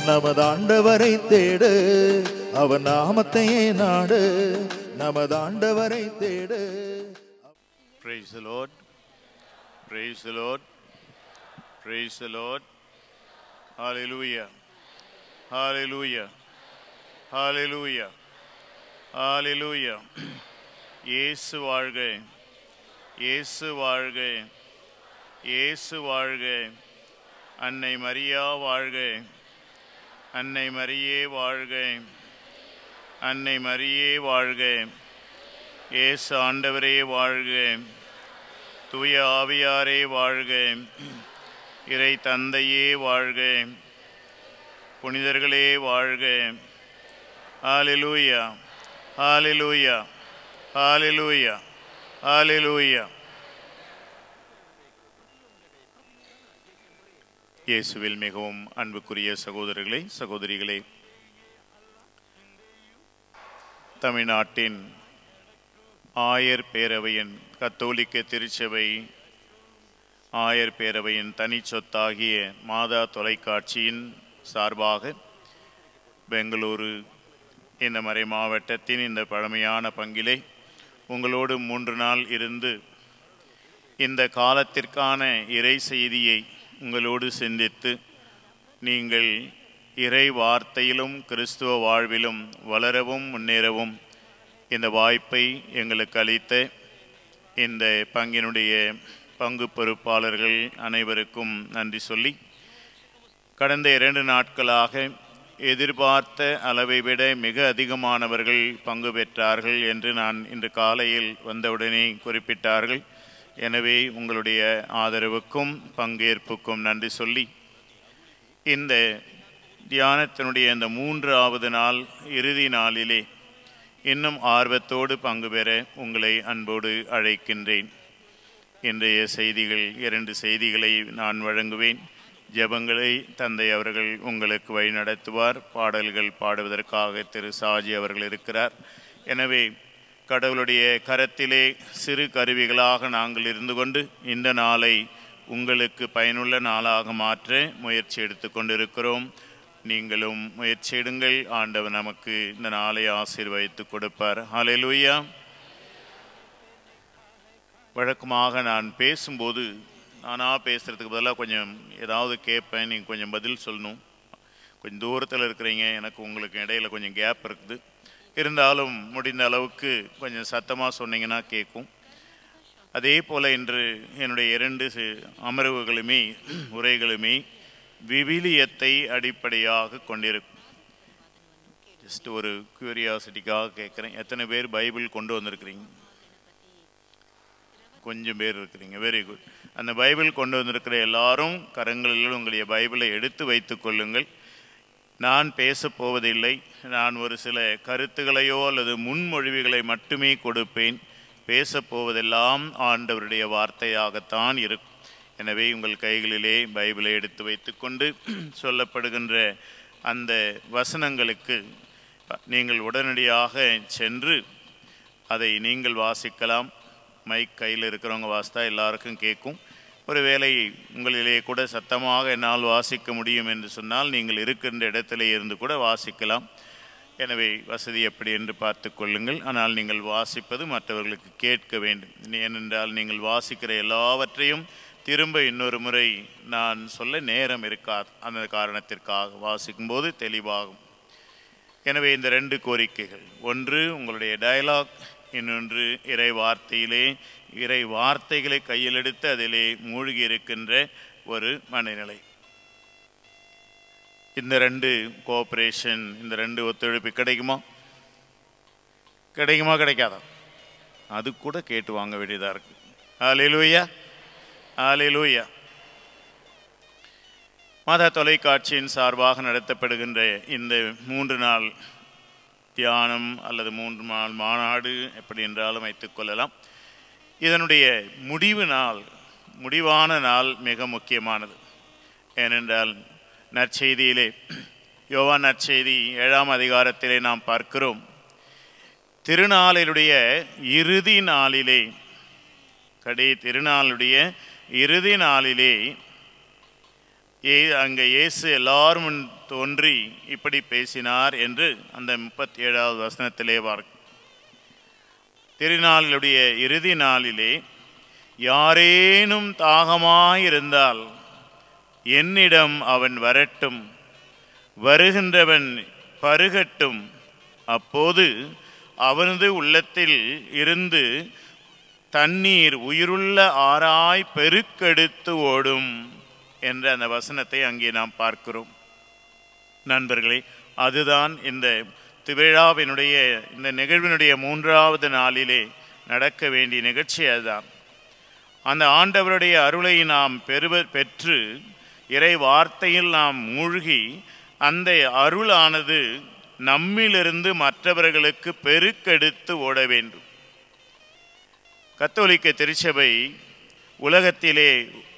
நமது ஆண்டவரை தேடு அவர் நாமத்தையே நாடு நமது ஆண்டவரை தேடு Praise the Lord. Praise the Lord. Praise the Lord. Hallelujah. Hallelujah. Hallelujah. Hallelujah. இயேசு வாழ்க இயேசு வாழ்க இயேசு வாழ்க அன்னை மரியா வாழ்க அன்னை மரியே வாழ்க அன்னை மரியே வாழ்க இயேசு ஆண்டவரே வாழ்க தூய ஆவியாரே வாழ்க இறை தந்தையே வாழ்க புனிதர்களே வாழ்க ஹalleluya ஹalleluya ஹalleluya ஹalleluya இயேசுவில் மிகவும் அன்புக்குரிய சகோதரர்களே சகோதரிகளே தமிழ்நாட்டின் ஆயர் பேரவையின் கத்தோலிக்க திருச்சபை ஆயர் பேரவையின் தனி சொத்தாகிய மாதா தொலைக்காட்சியின் சார்பாக பெங்களூரு இந்த மறை மாவட்டத்தின் இந்த பழமையான பங்கிலே உங்களோடு மூன்று நாள் இருந்து இந்த காலத்திற்கான இறை செய்தியை உங்களோடு சிந்தித்து நீங்கள் இறை வார்த்தையிலும் கிறிஸ்துவ வாழ்விலும் வளரவும் முன்னேறவும் இந்த வாய்ப்பை எங்களுக்கு அளித்த இந்த பங்கினுடைய பங்கு பொறுப்பாளர்கள் அனைவருக்கும் நன்றி சொல்லி கடந்த இரண்டு நாட்களாக எதிர்பார்த்த அளவை விட மிக அதிகமானவர்கள் பங்கு பெற்றார்கள் என்று நான் இன்று காலையில் வந்தவுடனே குறிப்பிட்டார்கள் எனவே உங்களுடைய ஆதரவுக்கும் பங்கேற்புக்கும் நன்றி சொல்லி இந்த தியானத்தினுடைய இந்த மூன்றாவது நாள் இறுதி நாளிலே இன்னும் ஆர்வத்தோடு பங்கு பெற உங்களை அன்போடு அழைக்கின்றேன் இன்றைய செய்திகள் இரண்டு செய்திகளை நான் வழங்குவேன் ஜெபங்களை தந்தை அவர்கள் உங்களுக்கு வழிநடத்துவார் பாடல்கள் பாடுவதற்காக திரு சாஜி அவர்கள் இருக்கிறார் எனவே கடவுளுடைய கரத்திலே சிறு கருவிகளாக நாங்கள் இருந்து கொண்டு இந்த நாளை உங்களுக்கு பயனுள்ள நாளாக மாற்ற முயற்சி எடுத்து கொண்டிருக்கிறோம் நீங்களும் முயற்சி எடுங்கள் ஆண்டவர் நமக்கு இந்த நாளை ஆசீர்வதித்து கொடுப்பார் ஹalleluya வழக்கமாக நான் பேசும்போது நானாக பேசுகிறதுக்கு பதிலாக கொஞ்சம் ஏதாவது கேட்பேன் நீங்கள் கொஞ்சம் பதில் சொல்லணும் கொஞ்சம் தூரத்தில் இருக்கிறீங்க எனக்கு உங்களுக்கு இடையில கொஞ்சம் கேப் இருக்குது இருந்தாலும் முடிந்த அளவுக்கு கொஞ்சம் சத்தமாக சொன்னீங்கன்னா கேட்கும் அதே போல் இன்று என்னுடைய இரண்டு சி- அமர்வுகளுமே உரைகளுமே விவிலியத்தை அடிப்படையாக கொண்டிருக்கும் ஜஸ்ட் ஒரு கியூரியாசிட்டிக்காக கேட்குறேன் எத்தனை பேர் பைபிள் கொண்டு வந்திருக்கிறீங்க கொஞ்சம் பேர் இருக்கிறீங்க வெரி குட் அந்த பைபிள் கொண்டு வந்திருக்கிற எல்லாரும் கரங்களில் உங்களுடைய பைபிளை எடுத்து வைத்துக் கொள்ளுங்கள் நான் பேசப் போவதில்லை நான் ஒரு சில கருத்துகளையோ அல்லது முன்மொழிவுகளை மட்டுமே கொடுப்பேன் பேசப் போவதெல்லாம் ஆண்டவருடைய வார்த்தையாகத்தான் இருக்கும் எனவே உங்கள் கைகளிலே பைபிளை எடுத்து வைத்துக்கொண்டு சொல்லப்படுகின்ற அந்த வசனங்களுக்கு நீங்கள் உடனடியாக சென்று அதை நீங்கள் வாசிக்கலாம் மைக் கையில் இருக்கிறவங்க வாசித்தா எல்லாருக்கும் கேட்கும் ஒருவேளை உங்களிலே கூட சத்தமாக என்னால் வாசிக்க முடியும் என்று சொன்னால் நீங்கள் இருக்கின்ற இடத்திலே இருந்து கூட வாசிக்கலாம் எனவே வசதி எப்படி என்று பார்த்து கொள்ளுங்கள் ஆனால் நீங்கள் வாசிப்பது மற்றவர்களுக்கு கேட்க வேண்டும் ஏனென்றால் நீங்கள் வாசிக்கிற எல்லாவற்றையும் திரும்ப இன்னொரு முறை நான் சொல்ல நேரம் இருக்காது அந்த காரணத்திற்காக வாசிக்கும்போது தெளிவாகும் எனவே இந்த ரெண்டு கோரிக்கைகள் ஒன்று உங்களுடைய டயலாக் இன்னொன்று இறை வார்த்தையிலே இறை வார்த்தைகளை கையில் எடுத்து அதிலே மூழ்கி இருக்கின்ற ஒரு மனநிலை இந்த ரெண்டு கோஆப்ரேஷன் இந்த ரெண்டு ஒத்துழைப்பு கிடைக்குமா கிடைக்குமா கிடைக்காதா அது கூட கேட்டு வாங்க வேண்டியதாக இருக்கு ஆலேலூயா ஆலேலூயா மாதா தொலைக்காட்சியின் சார்பாக நடத்தப்படுகின்ற இந்த மூன்று நாள் தியானம் அல்லது மூன்று நாள் மாநாடு எப்படி என்றாலும் வைத்துக்கொள்ளலாம் இதனுடைய முடிவு நாள் முடிவான நாள் மிக முக்கியமானது ஏனென்றால் நற்செய்தியிலே யோவான் நற்செய்தி ஏழாம் அதிகாரத்திலே நாம் பார்க்கிறோம் திருநாளினுடைய இறுதி நாளிலே கடை திருநாளுடைய இறுதி நாளிலே ஏ அங்கே இயேசு எல்லாரும் முன் தோன்றி இப்படி பேசினார் என்று அந்த முப்பத்தி ஏழாவது வசனத்திலே பார்க்க திருநாளுடைய இறுதி நாளிலே யாரேனும் தாகமாயிருந்தால் என்னிடம் அவன் வரட்டும் வருகின்றவன் பருகட்டும் அப்போது அவனது உள்ளத்தில் இருந்து தண்ணீர் உயிருள்ள ஆராய் பெருக்கெடுத்து ஓடும் என்ற அந்த வசனத்தை அங்கே நாம் பார்க்கிறோம் நண்பர்களே அதுதான் இந்த திருவிழாவினுடைய இந்த நிகழ்வினுடைய மூன்றாவது நாளிலே நடக்க வேண்டிய நிகழ்ச்சி அதுதான் அந்த ஆண்டவருடைய அருளை நாம் பெறுவ பெற்று இறை வார்த்தையில் நாம் மூழ்கி அந்த அருளானது நம்மிலிருந்து மற்றவர்களுக்கு பெருக்கெடுத்து ஓட வேண்டும் கத்தோலிக்க திருச்சபை உலகத்திலே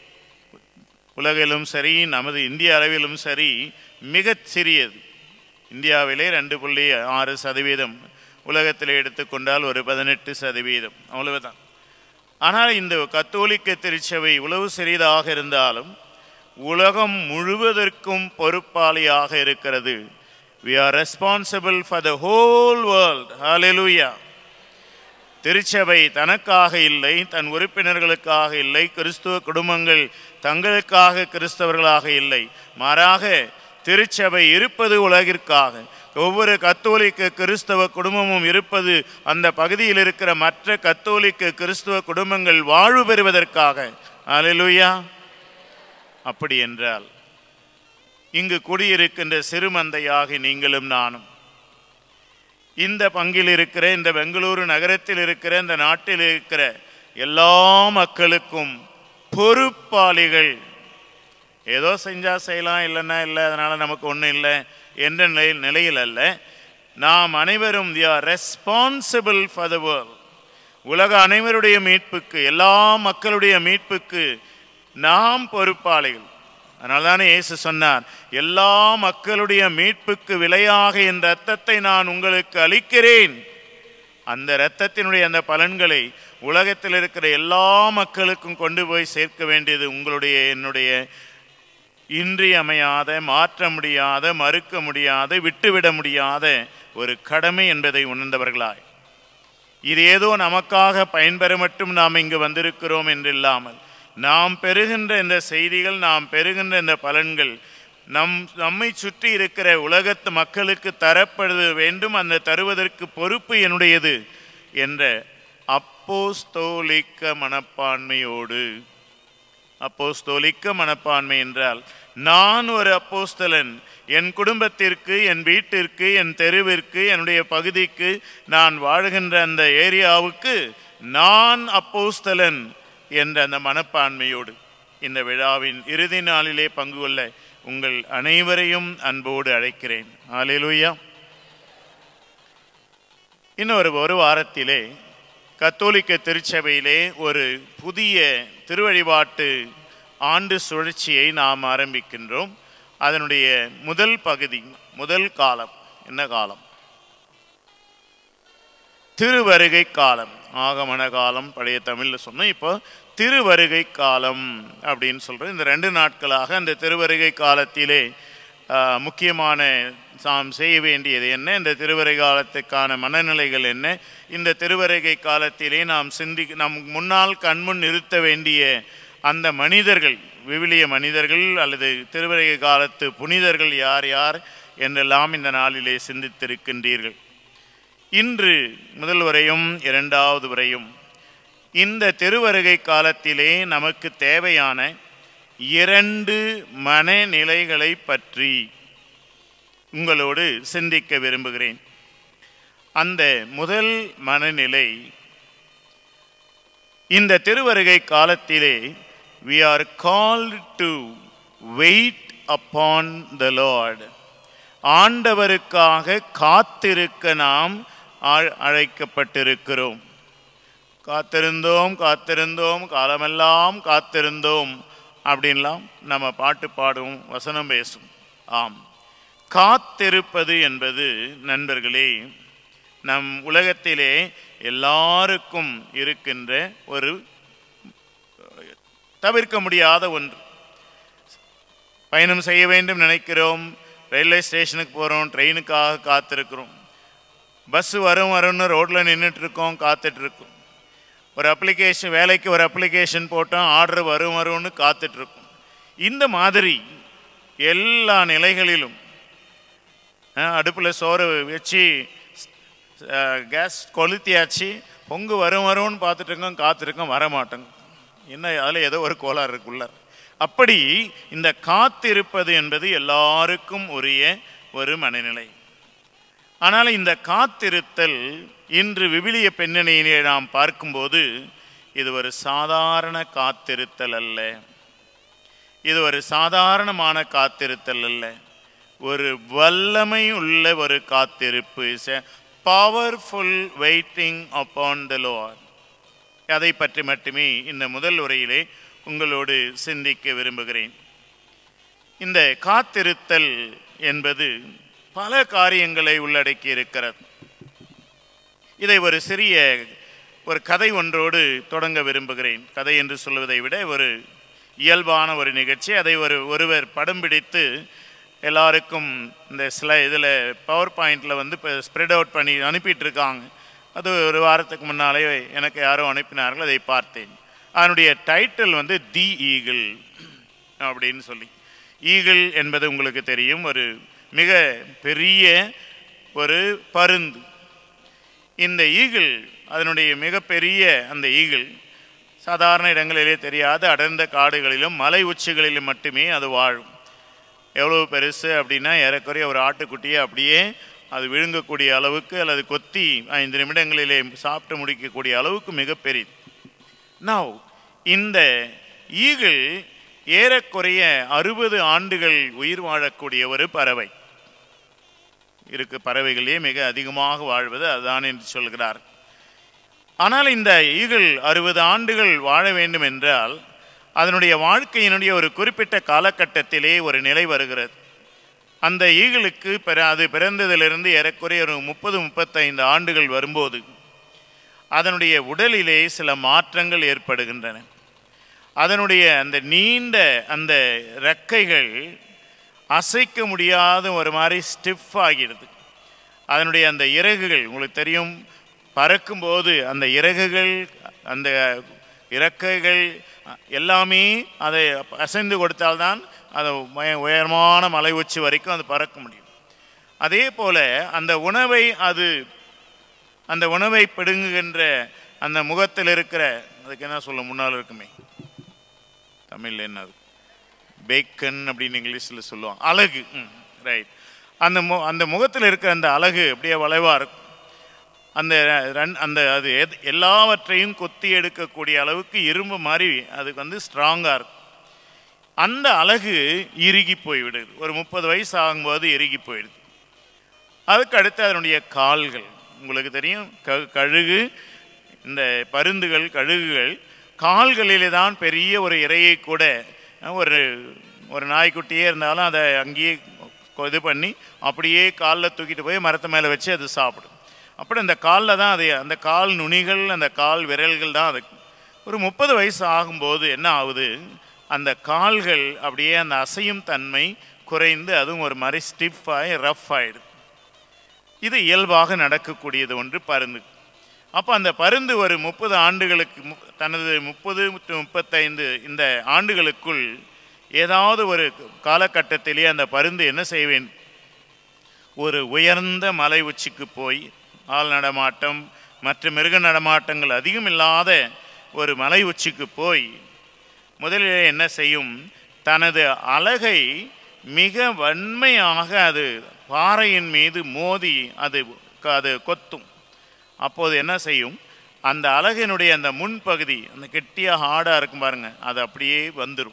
உலகிலும் சரி நமது இந்திய அளவிலும் சரி மிகச் சிறியது இந்தியாவிலே ரெண்டு புள்ளி ஆறு சதவீதம் உலகத்தில் எடுத்துக்கொண்டால் ஒரு பதினெட்டு சதவீதம் அவ்வளவுதான் ஆனால் இந்த கத்தோலிக்க திருச்சபை உளவு சிறியதாக இருந்தாலும் உலகம் முழுவதற்கும் பொறுப்பாளியாக இருக்கிறது we are responsible for the whole world hallelujah திருச்சபை தனக்காக இல்லை தன் உறுப்பினர்களுக்காக இல்லை கிறிஸ்துவ குடும்பங்கள் தங்களுக்காக கிறிஸ்தவர்களாக இல்லை மாறாக திருச்சபை இருப்பது உலகிற்காக ஒவ்வொரு கத்தோலிக்க கிறிஸ்தவ குடும்பமும் இருப்பது அந்த பகுதியில் இருக்கிற மற்ற கத்தோலிக்க கிறிஸ்துவ குடும்பங்கள் வாழ்வு பெறுவதற்காக அல்லேலூயா அப்படி என்றால் இங்கு குடியிருக்கின்ற சிறுமந்தையாகி நீங்களும் நானும் இந்த பங்கில் இருக்கிற இந்த பெங்களூரு நகரத்தில் இருக்கிற இந்த நாட்டில் இருக்கிற எல்லா மக்களுக்கும் பொறுப்பாளிகள் ஏதோ செஞ்சா செய்யலாம் இல்லைன்னா இல்லை அதனால நமக்கு ஒன்றும் இல்லை என்ற நிலையில் நிலையில் அல்ல நாம் அனைவரும் they are responsible for the world உலக அனைவருடைய மீட்புக்கு எல்லா மக்களுடைய மீட்புக்கு நாம் பொறுப்பாளிகள் அதனால தானே இயேசு சொன்னார் எல்லா மக்களுடைய மீட்புக்கு விலையாக என் ரத்தத்தை நான் உங்களுக்கு அளிக்கிறேன் அந்த இரத்தத்தினுடைய அந்த பலன்களை உலகத்தில் இருக்கிற எல்லா மக்களுக்கும் கொண்டு போய் சேர்க்க வேண்டியது உங்களுடைய என்னுடைய இன்றியமையாத மாற்ற முடியாத மறுக்க முடியாத விட்டுவிட முடியாத ஒரு கடமை என்பதை உணர்ந்தவர்களாய் இது ஏதோ நமக்காக பயன்பெற மட்டும் நாம் இங்கு வந்திருக்கிறோம் என்றில்லாமல் நாம் பெறுகின்ற இந்த செய்திகள் நாம் பெறுகின்ற இந்த பலன்கள் நம் நம்மை சுற்றி இருக்கிற உலகத்து மக்களுக்கு தரப்பட வேண்டும் அந்த தருவதற்கு பொறுப்பு என்னுடையது என்ற அப்போஸ்தோலிக்க மனப்பான்மையோடு அப்போஸ்தோலிக்க மனப்பான்மை என்றால் நான் ஒரு அப்போஸ்தலன் என் குடும்பத்திற்கு என் வீட்டிற்கு என் தெருவிற்கு என்னுடைய பகுதிக்கு நான் வாழ்கின்ற அந்த ஏரியாவுக்கு நான் அப்போஸ்தலன் என்ற அந்த மனப்பான்மையோடு இந்த விழாவின் இறுதி நாளிலே பங்கு கொள்ள உங்கள் அனைவரையும் அன்போடு அழைக்கிறேன் ஆலேலூயா இன்னொரு ஒரு வாரத்திலே கத்தோலிக்க திருச்சபையிலே ஒரு புதிய திருவழிபாட்டு ஆண்டு சுழற்சியை நாம் ஆரம்பிக்கின்றோம் அதனுடைய முதல் பகுதி முதல் காலம் என்ன காலம் திருவருகை காலம் ஆகமன காலம் பழைய தமிழில் சொன்னோம் இப்போ திருவருகை காலம் அப்படின்னு சொல்கிறோம் இந்த ரெண்டு நாட்களாக அந்த திருவருகை காலத்திலே ஆஹ், முக்கியமான நாம் செய்ய வேண்டியது என்ன இந்த திருவருகை காலத்துக்கான மனநிலைகள் என்ன இந்த திருவருகை காலத்திலே நாம் சிந்தி நம் முன்னால் கண்முன் நிறுத்த வேண்டிய அந்த மனிதர்கள் விவிலிய மனிதர்கள் அல்லது திருவருகை காலத்து புனிதர்கள் யார் யார் என்றெல்லாம் இந்த நாளிலே சிந்தித்திருக்கின்றீர்கள் இன்று முதல் வரையும் இரண்டாவது வரையும் இந்த திருவருகை காலத்திலே நமக்கு தேவையான இரண்டு மனநிலைகளை பற்றி உங்களோடு சிந்திக்க விரும்புகிறேன் அந்த முதல் மனநிலை இந்த திருவருகை காலத்திலே we are called to wait upon the lord ஆண்டவருக்காக காத்திருக்க நாம் அழ- அழைக்கப்பட்டிருக்கிறோம் காத்திருந்தோம் காத்திருந்தோம் காலமெல்லாம் காத்திருந்தோம் அப்படின்லாம் நம்ம பாட்டு பாடும் வசனம் பேசும் ஆம் காத்திருப்பது என்பது நண்பர்களே நம் உலகத்திலே எல்லாருக்கும் இருக்கின்ற ஒரு தவிர்க்க முடியாத ஒன்று பயணம் செய்ய வேண்டும் நினைக்கிறோம் ரயில்வே ஸ்டேஷனுக்கு போகிறோம் ட்ரெயினுக்காக காத்திருக்கிறோம் பஸ் வரும் வரும்னு ரோட்டில் நின்றுட்டு இருக்கோம் காத்துட்டு இருக்கோம் ஒரு அப்ளிகேஷன் வேலைக்கு ஒரு அப்ளிகேஷன் போட்டோம் ஆர்டர் வரும் வரும்னு காத்துட்டு இருக்கோம் இந்த மாதிரி எல்லா நிலைகளிலும் அடுப்பில் சோறு வச்சு கேஸ் கொளுத்தியாச்சு பொங்கு வரும் வரும்னு பார்த்துட்டு இருக்கோம் காத்திருக்கோம் வர மாட்டோங்க என்ன அதில் ஏதோ ஒரு கோளாறு இருக்குள்ளார் அப்படி இந்த காத்திருப்பது என்பது எல்லாருக்கும் உரிய ஒரு மனநிலை ஆனால் இந்த காத்திருத்தல் இன்று விவிலிய பின்னணியிலே நாம் பார்க்கும்போது இது ஒரு சாதாரண காத்திருத்தல் அல்ல இது ஒரு சாதாரணமான காத்திருத்தல் அல்ல ஒரு வல்லமை உள்ள ஒரு காத்திருப்பு is powerful waiting upon the lord அதை பற்றி மட்டுமே இந்த முதல் உரையிலே உங்களோடு சிந்திக்க விரும்புகிறேன் இந்த காத்திருத்தல் என்பது பல காரியங்களை உள்ளடக்கி இருக்கிறது இதை ஒரு சிறிய ஒரு கதை ஒன்றோடு தொடங்க விரும்புகிறேன் கதை என்று சொல்வதை விட ஒரு இயல்பான ஒரு நிகழ்ச்சி அதை ஒரு ஒருவர் படம் பிடித்து எல்லாருக்கும் இந்த சில இதில் பவர் பாயிண்டில் வந்து இப்போ ஸ்ப்ரெட் அவுட் பண்ணி அனுப்பிட்டு இருக்காங்க அது ஒரு வாரத்துக்கு முன்னாலே எனக்கு யாரோ அனுப்பினார்கள் அதை பார்த்தேன் அதனுடைய டைட்டில் வந்து தி ஈகிள் அப்படின்னு சொல்லி ஈகிள் என்பது உங்களுக்கு தெரியும் ஒரு மிக பெரிய ஒரு பருந்து இந்த ஈகிள் அதனுடைய மிகப்பெரிய அந்த ஈகிள் சாதாரண இடங்களிலே தெரியாத அடர்ந்த காடுகளிலும் மலை உச்சிகளிலும் மட்டுமே அது வாழும் எவ்வளோ பெருசு அப்படின்னா ஏறக்குறைய ஒரு ஆட்டுக்குட்டியை அப்படியே அது விழுங்கக்கூடிய அளவுக்கு அல்லது கொத்தி ஐந்து நிமிடங்களிலே சாப்பிட்டு முடிக்கக்கூடிய அளவுக்கு மிகப்பெரியது நவ் இந்த ஈகிள் ஏறக்குறைய அறுபது ஆண்டுகள் உயிர் வாழக்கூடிய ஒரு பறவை இருக்கு பறவைகளே மிக அதிகமாக வாழ்வது அதுதான் என்று சொல்கிறார் ஆனால் இந்த ஈகிள் அறுபது ஆண்டுகள் வாழ வேண்டும் என்றால் அதனுடைய வாழ்க்கையினுடைய ஒரு குறிப்பிட்ட காலகட்டத்திலே ஒரு நிலை வருகிறது அந்த ஈகிளுக்கு பிற அது பிறந்ததிலிருந்து ஏறக்குறைய ஒரு முப்பது முப்பத்தைந்து ஆண்டுகள் வரும்போது அதனுடைய உடலிலே சில மாற்றங்கள் ஏற்படுகின்றன அதனுடைய அந்த நீண்ட அந்த ரெக்கைகள் அசைக்க முடியாத ஒரு மாதிரி ஸ்டிஃப் ஆகிறது அதனுடைய அந்த இறகுகள் உங்களுக்கு தெரியும் பறக்கும்போது அந்த இறகுகள் அந்த இறக்கைகள் எல்லாமே அதை அசைந்து கொடுத்தால்தான் அது உய- உயரமான மலை உச்சி வரைக்கும் அது பறக்க முடியும் அதே போல அந்த உணவை அது அந்த உணவை பிடுங்குகின்ற அந்த முகத்தில் இருக்கிற அதுக்கு என்ன சொல்ல முன்னால் இருக்குமே தமிழ்ல என்ன அது பேக்கன் அப்படின்னு இங்கிலீஷில் சொல்லுவாங்க அழகு ரைட் அந்த மு அந்த முகத்தில் இருக்கிற அந்த அழகு அப்படியே வளைவாக இருக்கும் அந்த ரன் அந்த அது எது எல்லாவற்றையும் கொத்தி எடுக்கக்கூடிய அளவுக்கு இரும்பு மாதிரி அதுக்கு வந்து ஸ்ட்ராங்காக இருக்கும் அந்த அழகு இறுகி போய்விடுது ஒரு முப்பது வயசு ஆகும்போது இறுகி போயிடுது அதுக்கு அடுத்து அதனுடைய கால்கள் உங்களுக்கு தெரியும் க கழுகு இந்த பருந்துகள் கழுகுகள் கால்களிலே தான் பெரிய ஒரு இரையை கூட அஹ், ஒரு ஒரு நாய்க்குட்டியே இருந்தாலும் அதை அங்கேயே கொ- இது பண்ணி அப்படியே காலில் தூக்கிட்டு போய் மரத்து மேலே வச்சு அது சாப்பிடும் அப்படி அந்த காலில் தான் அது அந்த கால் நுனிகள் அந்த கால் விரல்கள் தான் அது ஒரு முப்பது வயசு ஆகும்போது என்ன ஆகுது அந்த கால்கள் அப்படியே அந்த அசையும் தன்மை குறைந்து அதுவும் ஒரு மாதிரி ஸ்டிஃப் ஆகி ரஃப் ஆயிடுது இது இயல்பாக நடக்கக்கூடியது ஒன்று பருந்து அப்போ அந்த பருந்து ஒரு முப்பது ஆண்டுகளுக்கு மு- தனது முப்பது to முப்பத்தைந்து இந்த ஆண்டுகளுக்குள் ஏதாவது ஒரு காலகட்டத்திலே அந்த பருந்து என்ன செய்ய வேண்டும் ஒரு உயர்ந்த மலை உச்சிக்கு போய் ஆள் நடமாட்டம் மற்ற மிருக நடமாட்டங்கள் அதிகம் இல்லாத ஒரு மலை உச்சிக்கு போய் முதலிலே என்ன செய்யும் தனது அழகை மிக வன்மையாக அது பாறையின் மீது மோதி அது க- அது கொத்தும் அப்போது என்ன செய்யும் அந்த அழகினுடைய அந்த முன்பகுதி அந்த கெட்டியாக ஹார்டாக இருக்கும் பாருங்க அது அப்படியே வந்துடும்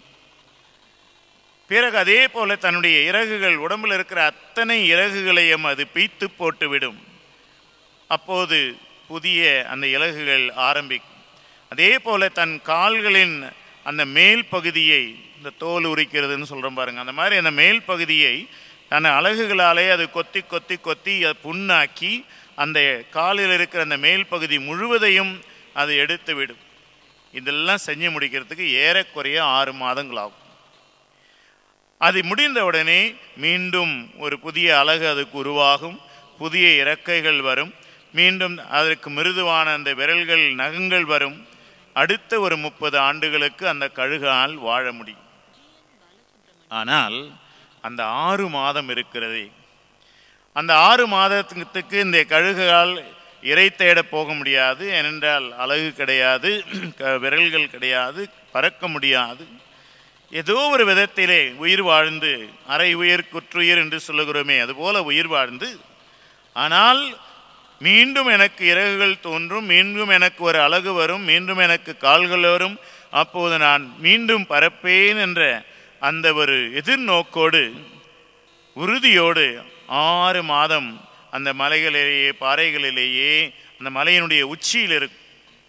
பிறகு அதே போல தன்னுடைய இறகுகள் உடம்பில் இருக்கிற அத்தனை இறகுகளையும் அது பீத்து போட்டு விடும் அப்போது புதிய அந்த இலகுகள் ஆரம்பிக்கும் அதே போல தன் கால்களின் அந்த மேல் பகுதியை இந்த தோல் உரிக்கிறதுன்னு சொல்கிறோம் பாருங்க அந்த மாதிரி அந்த மேல் பகுதியை தன் அலகுகளாலே அது கொத்தி கொத்தி கொத்தி அது புண்ணாக்கி அந்த காலில் இருக்கிற அந்த மேல் பகுதி முழுவதையும் அது எடுத்து விடும் இதெல்லாம் செஞ்சு முடிக்கிறதுக்கு ஏறக்குறைய ஆறு மாதங்கள் ஆகும் அது முடிந்தவுடனே மீண்டும் ஒரு புதிய அழகு அதுக்கு உருவாகும் புதிய இறக்கைகள் வரும் மீண்டும் அதற்கு மிருதுவான அந்த விரல்கள் நகங்கள் வரும் அடுத்த ஒரு முப்பது ஆண்டுகளுக்கு அந்த கழுகால் வாழ முடியும் ஆனால் அந்த ஆறு மாதம் இருக்கிறதே அந்த ஆறு மாதத்துக்கு இந்த கழுகால் இறை தேட போக முடியாது ஏனென்றால் அழகு கிடையாது க- விரல்கள் கிடையாது பறக்க முடியாது ஏதோ ஒரு விதத்திலே உயிர் வாழ்ந்து அரை உயிர் குற்றுயிர் என்று சொல்லுகிறோமே அதுபோல உயிர் வாழ்ந்து ஆனால் மீண்டும் எனக்கு இறகுகள் தோன்றும் மீண்டும் எனக்கு ஒரு அழகு வரும் மீண்டும் எனக்கு கால்கள் வரும் அப்போது நான் மீண்டும் பறப்பேன் என்ற அந்த ஒரு எதிர்நோக்கோடு உறுதியோடு ஆறு மாதம் அந்த மலைகளிலேயே பாறைகளிலேயே அந்த மலையினுடைய உச்சியில் இருக்கும்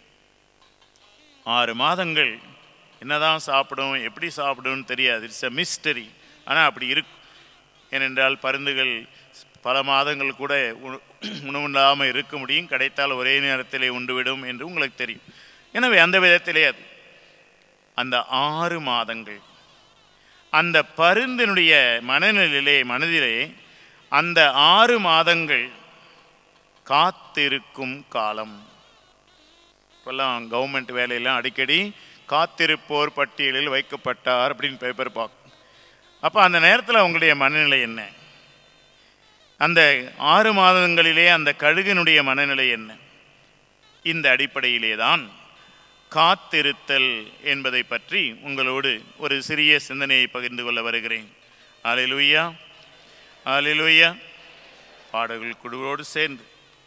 ஆறு மாதங்கள் என்னதான் சாப்பிடும் எப்படி சாப்பிடும்னு தெரியாது இட்ஸ் a மிஸ்டரி ஆனால் அப்படி இருக்கும் ஏனென்றால் பருந்துகள் பல மாதங்கள் கூட உண- உணவில்லாமல் இருக்க முடியும் கிடைத்தால் ஒரே நேரத்திலே உண்டுவிடும் என்று உங்களுக்கு தெரியும் எனவே அந்த விதத்திலே அது அந்த ஆறு மாதங்கள் அந்த பருந்தினுடைய மனநிலையிலே மனதிலே அந்த ஆறு மாதங்கள் காத்திருக்கும் காலம் இப்போல்லாம் கவர்மெண்ட் வேலையெல்லாம் அடிக்கடி காத்திருப்போர் பட்டியலில் வைக்கப்பட்டார் அப்படின்னு பேப்பர் பார்க்கும் அப்போ அந்த நேரத்தில் அவங்களுடைய மனநிலை என்ன அந்த ஆறு மாதங்களிலே அந்த கழுகினுடைய மனநிலை என்ன இந்த அடிப்படையிலே தான் காத்திருத்தல் என்பதை பற்றி உங்களோடு ஒரு சிறிய சிந்தனையை பகிர்ந்து கொள்ள வருகிறேன் ஆலிலுய்யா ஆலிலுய்யா பாடல்கள் குழுவோடு சேர்ந்து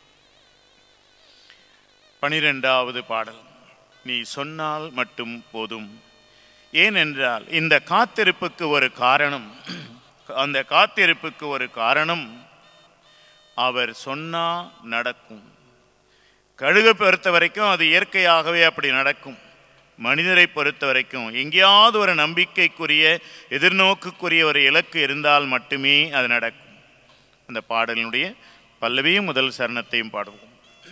பனிரெண்டாவது பாடல் நீ சொன்னால் மட்டும் போதும் ஏனென்றால் இந்த காத்திருப்புக்கு ஒரு காரணம் அந்த காத்திருப்புக்கு ஒரு காரணம் அவர் சொன்னா நடக்கும் கழுகை பொறுத்த வரைக்கும் அது இயற்கையாகவே அப்படி நடக்கும் மனிதரை பொறுத்த வரைக்கும் எங்கேயாவது ஒரு நம்பிக்கைக்குரிய எதிர்நோக்குக்குரிய ஒரு இலக்கு இருந்தால் மட்டுமே அது நடக்கும் அந்த பாடலினுடைய பல்லவியும் முதல் சரணத்தையும் பாடுவோம்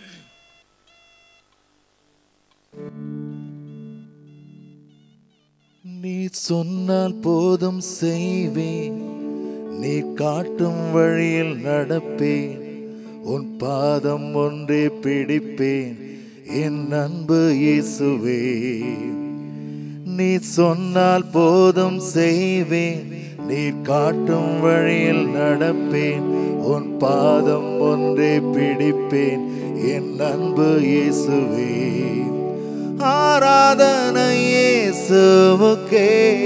நீ சொன்னால் போதும் செய்வேன் நீ காட்டும் வழியில் நடப்பேன் உன் பாதம் ஒன்றே பிடிப்பேன் என் அன்பு இயேசுவே நீ சொன்னால் போதும் செய்வேன் நீ காட்டும் வழியில் நடப்பேன் உன் பாதம் ஒன்றே பிடிப்பேன் என் அன்பு இயேசுவே ஆராதனை இயேசுவுக்கே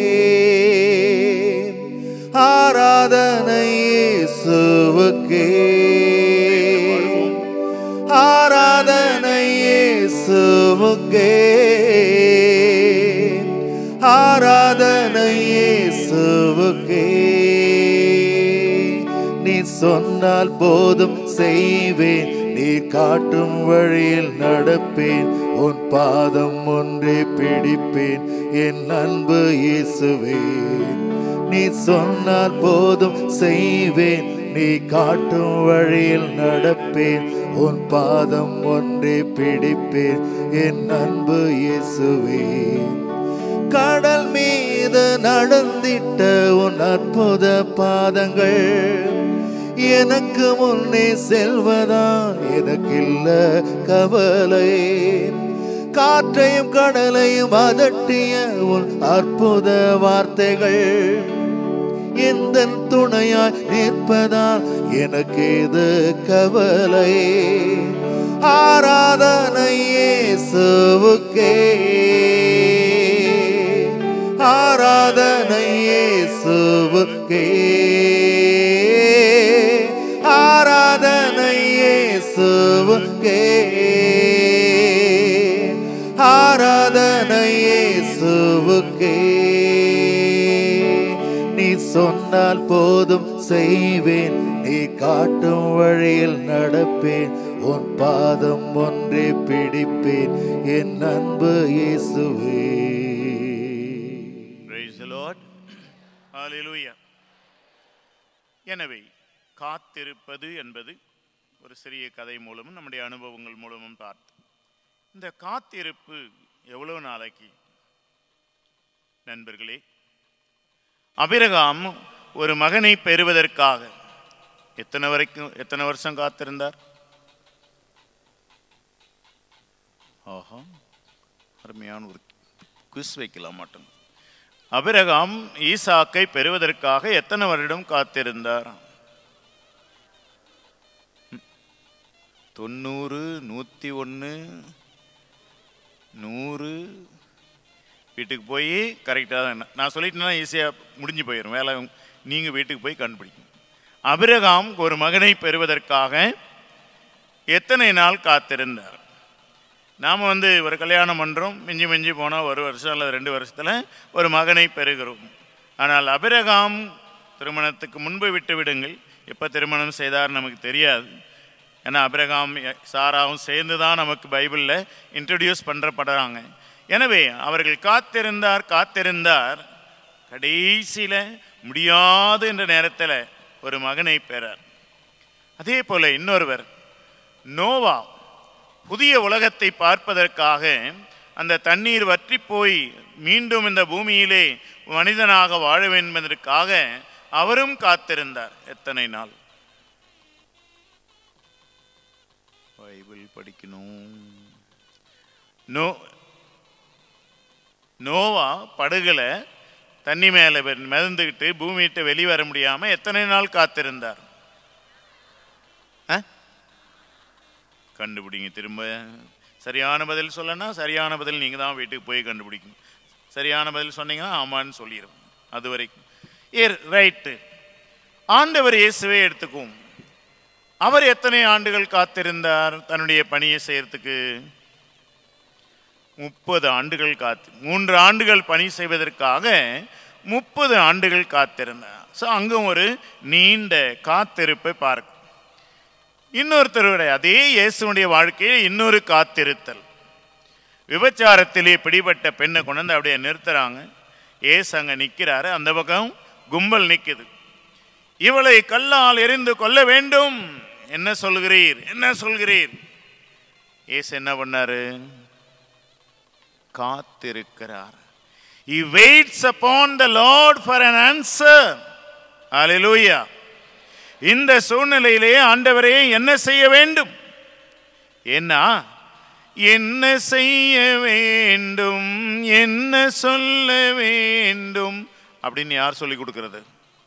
ஆராதனை இயேசுவுக்கே ஆராதனை இயேசுவுக்கே ஆராதனை இயேசுவுக்கே நீ சொன்னால் போதும் செய்வேன் நீ காட்டும் வழியில் நடப்பேன் உன் பாதம் ஒன்றே பிடிப்பேன் என் அன்பு இயேசுவே நீ சொன்னால் போதும் செய்வேன் நீ காட்டும் வழியில் நடப்பேன் உன் பாதம் ஒன்றே பிடிப்பேன் என் அன்பு இயேசுவே கடல் மீது நடந்திட்ட உன் அற்புத பாதங்கள் எனக்கு முன்னே செல்வதான் எனக்கில்ல கவலை காற்றையும் கடலையும் அதட்டிய உன் அற்புத வார்த்தைகள் எந்த துணையாய் நிற்பதால் எனக்கு இது கவலை ஆராதனை இயேசுவுக்கே ஆராதனை இயேசுவுக்கே ஆராதனை இயேசுவுக்கே ஆராதனை இயேசுவுக்கே நீ சொன்னால் போதும் செய்வேன் நீ காட்டும் வழியில் நடப்பேன் உன் பாதம் ஒன்றே பிடிப்பேன் என் அன்பு இயேசுவே Praise the Lord. Hallelujah. எனவே காத்திருப்பது என்பது ஒரு சிறிய கதை மூலமும் நம்முடைய அனுபவங்கள் மூலமும் பார்த்து இந்த காத்திருப்பு எவ்வளவு நாளைக்கு நண்பர்களே அபிரகாம் ஒரு மகனை பெறுவதற்காக எத்தனை வரைக்கும் எத்தனை வருஷம் காத்திருந்தார் ஆஹா அருமையான ஒரு குஸ் வைக்கலாம் மாட்டோம் அபிரகாம் ஈசாக்கை பெறுவதற்காக எத்தனை வருடம் காத்திருந்தார் தொண்ணூறு நூற்றி ஒன்று நூறு வீட்டுக்கு போய் கரெக்டாக நான் சொல்லிட்டேன்னா ஈஸியாக முடிஞ்சு போயிடும் வேலை நீங்கள் வீட்டுக்கு போய் கண்டுபிடிக்கணும் அபிரகாம் ஒரு மகனை பெறுவதற்காக எத்தனை நாள் காத்திருந்தார் நாம் வந்து ஒரு கல்யாணம் பண்ணுறோம் மிஞ்சி மிஞ்சி போனால் ஒரு வருஷம் அல்லது ரெண்டு வருஷத்தில் ஒரு மகனை பெறுகிறோம் ஆனால் அபிரகாம் திருமணத்துக்கு முன்பு விட்டு விடுங்கள் எப்போ திருமணம் செய்தார் நமக்கு தெரியாது ஏன்னா அபிரகாம் சாராவும் சேர்ந்து தான் நமக்கு பைபிளில் இன்ட்ரடியூஸ் பண்ணுறப்படுறாங்க எனவே அவர்கள் காத்திருந்தார் காத்திருந்தார் கடைசியில் முடியாது என்ற நேரத்தில் ஒரு மகனை பெறார் அதே போல இன்னொருவர் நோவா புதிய உலகத்தை பார்ப்பதற்காக அந்த தண்ணீர் வற்றி போய் மீண்டும் இந்த பூமியிலே மனிதனாக வாழ வேண்டும் என்பதற்காக அவரும் காத்திருந்தார் எத்தனை நாள் பைபிள் படிக்கணும் நோ நோவா படகுல தண்ணி மேலே மிதந்துக்கிட்டு பூமியிட்ட வெளியே வர முடியாம எத்தனை நாள் காத்திருந்தார் ஆ? கண்டுபிடிங்க திரும்ப சரியான பதில் சொல்லனா சரியான பதில் நீங்கள் தான் வீட்டுக்கு போய் கண்டுபிடிக்கணும் சரியான பதில் சொன்னீங்கன்னா ஆமான்னு சொல்லிடும் அது வரைக்கும் ஏ ரைட்டு ஆண்டவர் இயேசுவே எடுத்துக்கும் அவர் எத்தனை ஆண்டுகள் காத்திருந்தார் தன்னுடைய பணியை செய்யறதுக்கு முப்பது ஆண்டுகள் காத்து மூன்று ஆண்டுகள் பணி செய்வதற்காக முப்பது ஆண்டுகள் காத்திருந்தார் ஸோ அங்கும் ஒரு நீண்ட காத்திருப்பை பார்க்கும் இன்னொருத்தருடைய அதே இயேசுனுடைய வாழ்க்கையில் இன்னொரு காத்திருத்தல் விபச்சாரத்திலே பிடிபட்ட பெண்ணை கொண்டு வந்து அப்படியே நிறுத்துறாங்க ஏசு அங்கே நிற்கிறாரு அந்த பக்கம் கும்பல் நிற்குது இவளை கல்லால் எரிந்து கொல்ல வேண்டும் என்ன சொல்கிறீர் என்ன சொல்கிறீர் ஏசு என்ன பண்ணாரு காத்திருக்கிறார் He waits upon the Lord for an answer. Hallelujah. இந்த சூழ்நிலையிலே ஆண்டவரே என்ன செய்ய வேண்டும் என்ன என்ன செய்ய வேண்டும் என்ன சொல்ல வேண்டும் அப்படின்னு யார் சொல்லி கொடுக்கிறது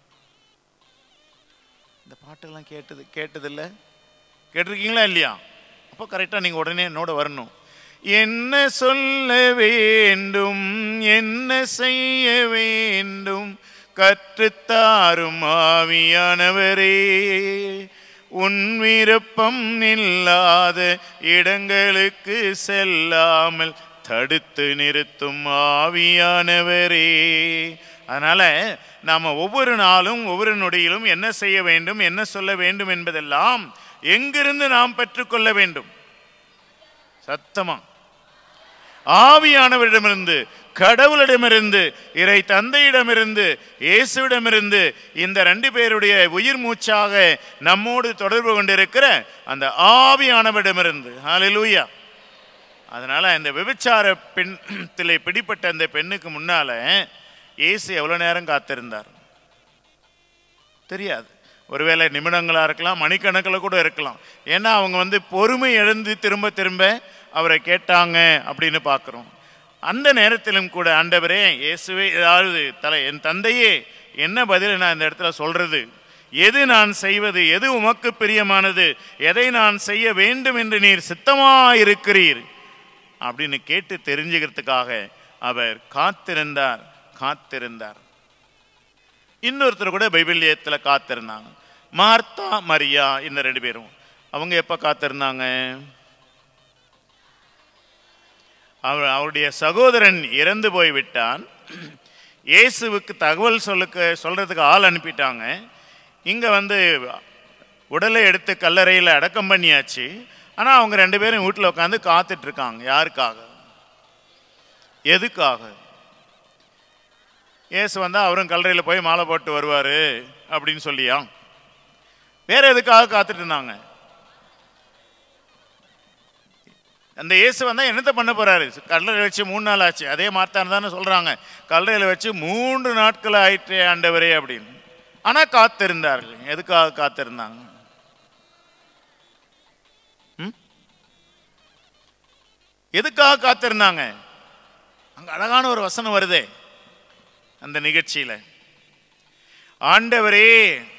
இந்த பாட்டெல்லாம் கேட்டது கேட்டதில்ல கேட்டிருக்கீங்களா இல்லையா அப்போ கரெக்டாக நீங்கள் உடனே என்னோட வரணும் என்ன சொல்ல வேண்டும் என்ன செய்ய வேண்டும் கற்றுத்தாரும் ஆவியானவரே உன் விருப்பம் இல்லாத இடங்களுக்கு செல்லாமல் தடுத்து நிறுத்தும் ஆவியானவரே அதனால நாம ஒவ்வொரு நாளும் ஒவ்வொரு நொடியிலும் என்ன செய்ய வேண்டும் என்ன சொல்ல வேண்டும் என்பதெல்லாம் எங்கிருந்து நாம் பெற்றுக்கொள்ள வேண்டும் சத்தமா ஆவியானவரிடமிருந்து கடவுளிடமிருந்து இறை தந்தையிடமிருந்து இயேசுவிடமிருந்து இந்த ரெண்டு பேருடைய உயிர் மூச்சாக நம்மோடு தொடர்பு கொண்டிருக்கிற அந்த ஆவியானவரிடமிருந்து ஹalleluya அதனால இந்த விபச்சார பெண்த்திலே பிடிப்பட்ட அந்த பெண்ணுக்கு முன்னால இயேசு எவ்வளவு நேரம் காத்திருந்தார் தெரியாது ஒருவேளை நிமிடங்களா இருக்கலாம் மணிக்கணக்கில் கூட இருக்கலாம் ஏன்னா அவங்க வந்து பொறுமை எழுந்து திரும்ப திரும்ப அவரை கேட்டாங்க அப்படின்னு பார்க்குறோம் அந்த நேரத்திலும் கூட ஆண்டவரே இயேசுவே ஏதாவது தலை என் தந்தையே என்ன பதில் நான் இந்த இடத்துல சொல்றது எது நான் செய்வது எது உமக்கு பிரியமானது எதை நான் செய்ய வேண்டும் என்று நீர் சித்தமாயிருக்கிறீர் அப்படின்னு கேட்டு தெரிஞ்சுக்கிறதுக்காக அவர் காத்திருந்தார் காத்திருந்தார் இன்னொருத்தர் கூட பைபிளியத்தில் காத்திருந்தாங்க மார்த்தா மரியா இந்த ரெண்டு பேரும் அவங்க எப்போ காத்திருந்தாங்க அவர் அவருடைய சகோதரன் இறந்து போய் விட்டான் இயேசுவுக்கு தகவல் சொல்லுக்கு சொல்றதுக்கு ஆள் அனுப்பிட்டாங்க இங்கே வந்து உடலை எடுத்து கல்லறையில் அடக்கம் பண்ணியாச்சு ஆனால் அவங்க ரெண்டு பேரும் வீட்டில் உட்காந்து காத்துட்டு இருக்காங்க யாருக்காக எதுக்காக இயேசு வந்தால் அவரும் கல்லறையில் போய் மாலை போட்டு வருவார் அப்படின்னு சொல்லியா வேற எதுக்காக காத்துட்டு இருந்தாங்க அந்த இயேசு வந்தால் என்னத்தை பண்ண போறாரு கல்லறையில் வச்சு மூணு நாள் ஆச்சு அதே மாத்தான் தானே சொல்றாங்க கல்லறையில் வச்சு மூன்று நாட்கள் ஆயிற்றே ஆண்டவரே அப்படின்னு ஆனா காத்திருந்தார்கள் எதுக்காக காத்திருந்தாங்க ம்? எதுக்காக காத்திருந்தாங்க அங்க அழகான ஒரு வசனம் வருதே அந்த நிகழ்ச்சியில ஆண்டவரே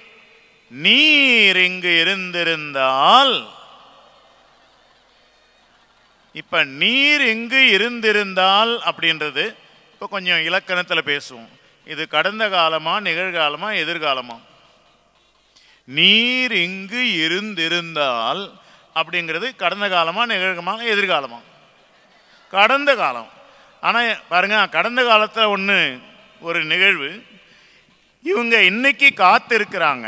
நீர் இங்கு இருந்திருந்தால் இப்ப நீர் எங்கு இருந்திருந்தால் அப்படின்றது இப்ப கொஞ்சம் இலக்கணத்துல பேசுவோம் இது கடந்த காலமா நிகழ்காலமா எதிர்காலமா நீர் இங்கு இருந்திருந்தால் அப்படிங்கிறது கடந்த காலமா நிகழ்காலமா எதிர்காலமா கடந்த காலம் ஆனா பாருங்க கடந்த காலத்துல ஒண்ணு ஒரு நிகழ்வு இவங்க இன்னைக்கு காத்திருக்கிறாங்க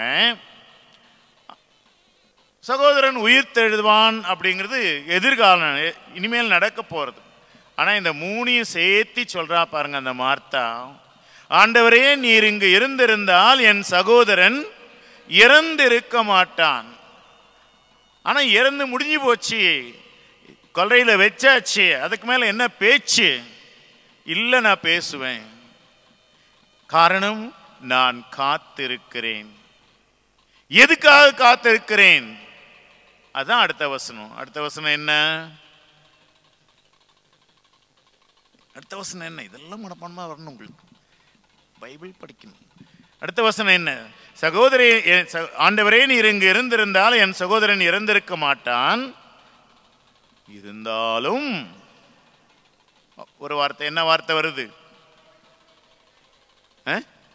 சகோதரன் உயிர் தெழுவான் அப்படிங்கிறது எதிர்காலம் இனிமேல் நடக்க போறது ஆனா இந்த மூணையும் சேர்த்தி சொல்றா பாருங்க அந்த மார்த்தா ஆண்டவரே நீர் இங்கு இருந்திருந்தால் என் சகோதரன் இறந்திருக்க மாட்டான் ஆனா இறந்து முடிஞ்சு போச்சு கொல்றையில வச்சாச்சு அதுக்கு மேல என்ன பேச்சு இல்லை நான் பேசுவேன் காரணம் நான் காத்திருக்கிறேன் எதுக்காக காத்திருக்கிறேன் அதான் அடுத்த வசனம் அடுத்த வசனம் என்ன அடுத்த வசனம் என்ன இதெல்லாம் மனப்பான்மா வரணும் உங்களுக்கு பைபிள் படிக்கணும் அடுத்த வசனம் என்ன சகோதரி என் ச- ஆண்டவரே நீர் இங்கு இருந்திருந்தால் என் சகோதரன் இறந்திருக்க மாட்டான் இருந்தாலும் ஒரு வார்த்தை என்ன வார்த்தை வருது ஆ?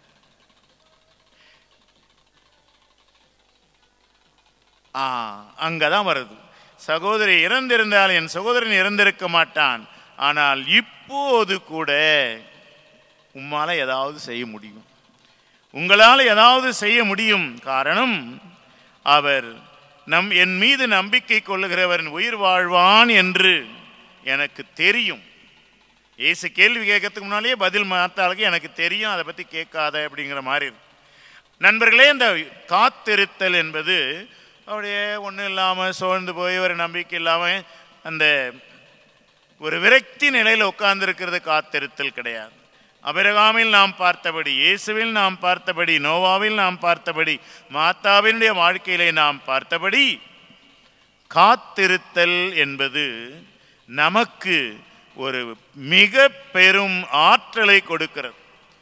ஆ அங்கதான் வருது சகோதரி இறந்திருந்தால் என் சகோதரன் இறந்திருக்க மாட்டான் ஆனால் இப்போது கூட உம்மால ஏதாவது செய்ய முடியும் உங்களால் ஏதாவது செய்ய முடியும் காரணம் அவர் நம் என் மீது நம்பிக்கை கொள்ளுகிறவன் உயிர் வாழ்வான் என்று எனக்கு தெரியும் இயேசு கேள்வி கேட்கறதுக்கு முன்னாலேயே பதில் மாத்தாளுக்கு எனக்கு தெரியும் அதை பற்றி கேட்காத அப்படிங்கிற மாதிரி இருக்கு. நண்பர்களே இந்த காத்திருத்தல் என்பது அப்படியே ஒன்றும் இல்லாமல் சோர்ந்து போய் ஒரு நம்பிக்கை இல்லாமல் அந்த ஒரு விரக்தி நிலையில் உட்கார்ந்திருக்கிறது காத்திருத்தல் கிடையாது அபிரகாமில் நாம் பார்த்தபடி இயேசுவில் நாம் பார்த்தபடி நோவாவில் நாம் பார்த்தபடி மாத்தாவினுடைய வாழ்க்கையிலே நாம் பார்த்தபடி காத்திருத்தல் என்பது நமக்கு ஒரு மிக பெரும் ஆற்றலை கொடுக்கிறது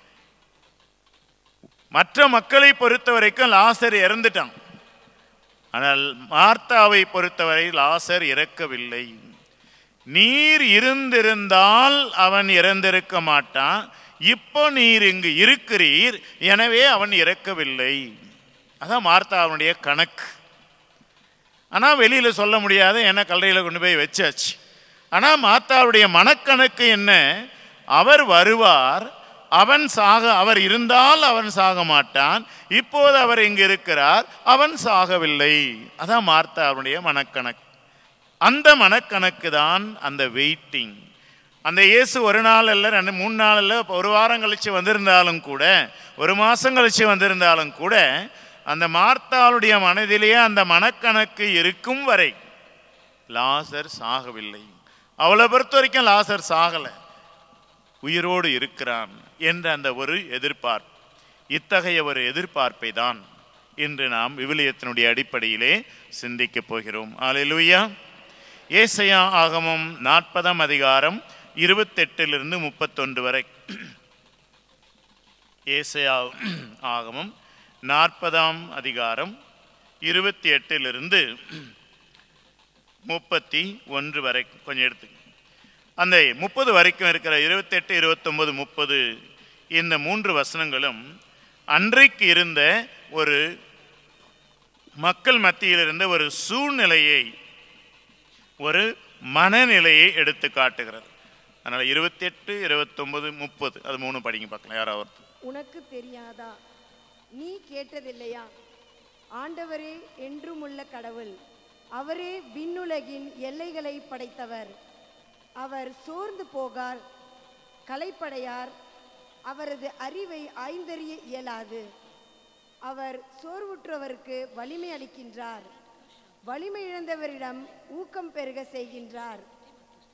மற்ற மக்களை பொறுத்த வரைக்கும் லாசர் இறந்துட்டான் ஆனால் மார்த்தாவை பொறுத்தவரை லாசர் இறக்கவில்லை நீர் இருந்திருந்தால் அவன் இறந்திருக்க மாட்டான் இப்போ நீர் இங்கு இருக்கிறீர் எனவே அவன் இறக்கவில்லை அதான் மார்த்தாவுடைய கணக்கு ஆனால் வெளியில் சொல்ல முடியாது ஏன்னா கல்லறையில் கொண்டு போய் வச்சாச்சு ஆனால் மாத்தாவுடைய மனக்கணக்கு என்ன அவர் வருவார் அவன் சாக அவர் இருந்தால் அவன் சாக மாட்டான் இப்போது அவர் இங்கு இருக்கிறார் அவன் சாகவில்லை அதான் மார்த்தாவுடைய மனக்கணக்கு அந்த மனக்கணக்கு தான் அந்த வெயிட்டிங் அந்த இயேசு ஒரு நாள் அல்ல ரெண்டு மூணு நாள் அல்ல ஒரு வாரம் கழிச்சு வந்திருந்தாலும் கூட ஒரு மாதம் கழிச்சு வந்திருந்தாலும் கூட அந்த மார்த்தாளுடைய மனதிலேயே அந்த மனக்கணக்கு இருக்கும் வரை லாசர் சாகவில்லை அவளை பொறுத்த வரைக்கும் லாசர் சாகலை உயிரோடு இருக்கிறான் என்ற அந்த ஒரு எதிர்பார்ப்பு இத்தகைய ஒரு எதிர்பார்ப்பை தான் இன்று நாம் விவிலியத்தினுடைய அடிப்படையிலே சிந்திக்கப் போகிறோம் ஆலையிலுயா ஏசையா ஆகமம் நாற்பதாம் அதிகாரம் இருபத்தெட்டிலிருந்து முப்பத்தொன்று வரை ஏசையா ஆகமம் நாற்பதாம் அதிகாரம் இருபத்தி எட்டிலிருந்து முப்பத்தி ஒன்று வரை கொஞ்சம் எடுத்து அந்த முப்பது வரைக்கும் இருக்கிற இருபத்தெட்டு இருபத்தொன்பது முப்பது இந்த மூன்று வசனங்களும் அன்றைக்கு இருந்த ஒரு மக்கள் மத்தியில் இருந்த ஒரு சூழ்நிலையை ஒரு மனநிலையை எடுத்து காட்டுகிறது அதனால் இருபத்தெட்டு இருபத்தொன்பது முப்பது அது மூணு படிங்க பார்க்கலாம் யாராவது உனக்கு தெரியாதா நீ கேட்டதில்லையா ஆண்டவரே என்றுமுள்ள கடவுள் அவரே விண்ணுலகின் எல்லைகளை படைத்தவர் அவர் சோர்ந்து போகார் கலைப்படையார் அவரது அறிவை ஆய்ந்தறிய இயலாது அவர் சோர்வுற்றவருக்கு வலிமை அளிக்கின்றார் வலிமை இழந்தவரிடம் ஊக்கம் பெருக செய்கின்றார்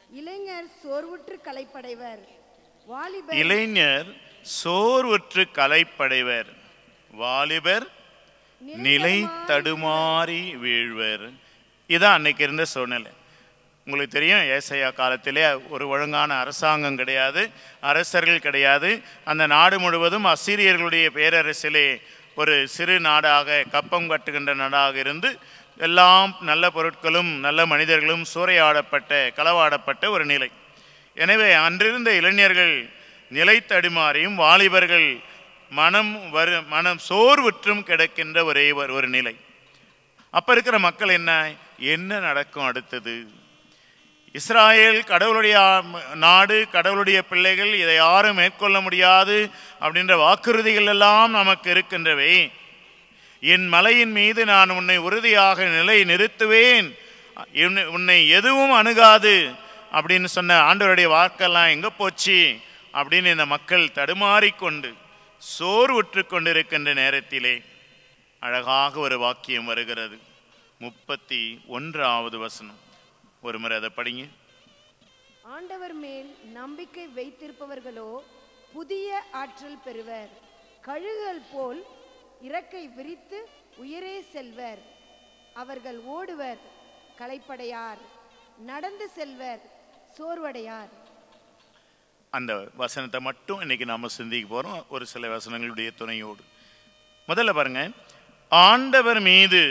இளைஞர் சோர்வுற்று களைப்படைவர் வாலிபர் இளைஞர் சோர்வுற்று கலைப்படைவர் வாலிபர் நிலை தடுமாறி வீழ்வர் இதான் அன்னைக்கு இருந்த சூழ்நிலை உங்களுக்கு தெரியும் ஏசையா காலத்திலே ஒரு ஒழுங்கான அரசாங்கம் கிடையாது அரசர்கள் கிடையாது அந்த நாடு முழுவதும் அசீரியர்களுடைய பேரரசிலே ஒரு சிறு நாடாக கப்பம் கட்டுகின்ற நாடாக இருந்து எல்லாம் நல்ல பொருட்களும் நல்ல மனிதர்களும் சூறையாடப்பட்ட களவாடப்பட்ட ஒரு நிலை எனவே அன்றிருந்த இளைஞர்கள் நிலை தடுமாறியும் வாலிபர்கள் மனம் வரு மனம் சோர்வுற்றும் கிடக்கின்ற ஒரே ஒரு ஒரு நிலை அப்ப இருக்கிற மக்கள் என்ன என்ன நடக்கும் அடுத்தது இஸ்ராயேல் கடவுளுடைய ஆ- நாடு கடவுளுடைய பிள்ளைகள் இதை யாரும் மேற்கொள்ள முடியாது அப்படின்ற வாக்குறுதிகள் எல்லாம் நமக்கு இருக்கின்றவை என் மலையின் மீது நான் உன்னை உறுதியாக நிலை நிறுத்துவேன் உன்னை- உன்னை எதுவும் அணுகாது அப்படின்னு சொன்ன ஆண்டவருடைய வாக்கெல்லாம் எங்க போச்சு அப்படின்னு இந்த மக்கள் தடுமாறிக்கொண்டு சோர்வுற்று கொண்டிருக்கின்ற நேரத்திலே அழகாக ஒரு வாக்கியம் வருகிறது முப்பத்தி ஒன்றாவது வசனம் ஒரு முறை அதை படிங்க ஆண்டவர் மேல் நம்பிக்கை வைத்திருப்பவர்களோ புதிய ஆற்றல் பெறுவர் கழுகுகள் போல் இறக்கை விரித்து உயரே செல்வர் அவர்கள் ஓடுவர் களைப்படையார் நடந்து செல்வர் சோர்வடையார் அந்த வசனத்தை மட்டும் இன்னைக்கு நாம சிந்திக்க போறோம் ஒரு சில வசனங்களுடைய துணையோடு முதல்ல பாருங்க ஆண்டவர் மீது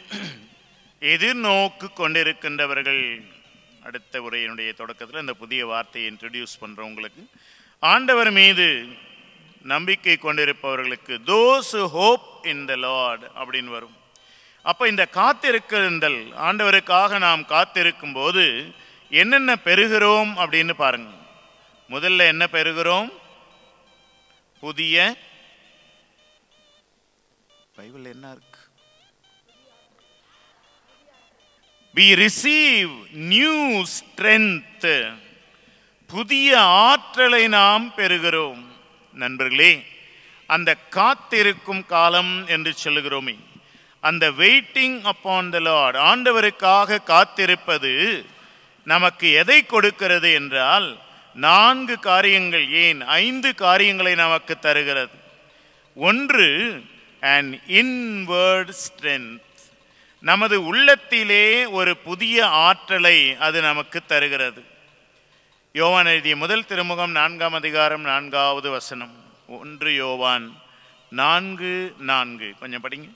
எதிர்நோக்கு கொண்டிருக்கின்றவர்கள் அடுத்த உரையினுடைய தொடக்கத்தில் இந்த புதிய வார்த்தையை இன்ட்ரடியூஸ் பண்றோம் உங்களுக்கு ஆண்டவர் மீது நம்பிக்கை கொண்டிருப்பவர்களுக்கு those hope in the lord அப்படின்னு வரும் அப்போ இந்த காத்திருக்கின்றல் ஆண்டவருக்காக நாம் காத்திருக்கும் போது என்னென்ன பெறுகிறோம் அப்படின்னு பாருங்க முதல்ல என்ன பெறுகிறோம் புதிய பைபிள் என்ன இருக்கு we receive நியூ strength புதிய ஆற்றலை நாம் பெறுகிறோம் நண்பர்களே அந்த காத்திருக்கும் காலம் என்று சொல்லுகிறோமே அந்த வெயிட்டிங் அப்பான் த லார்ட் ஆண்டவருக்காக காத்திருப்பது நமக்கு எதை கொடுக்கிறது என்றால் நான்கு காரியங்கள் ஏன் ஐந்து காரியங்களை நமக்கு தருகிறது ஒன்று an inward strength நமது உள்ளத்திலே ஒரு புதிய ஆற்றலை அது நமக்கு தருகிறது யோவான் எழுதிய முதல் திருமுகம் நான்காம் அதிகாரம் நான்காவது வசனம் ஒன்று யோவான் நான்கு நான்கு கொஞ்சம் படிங்க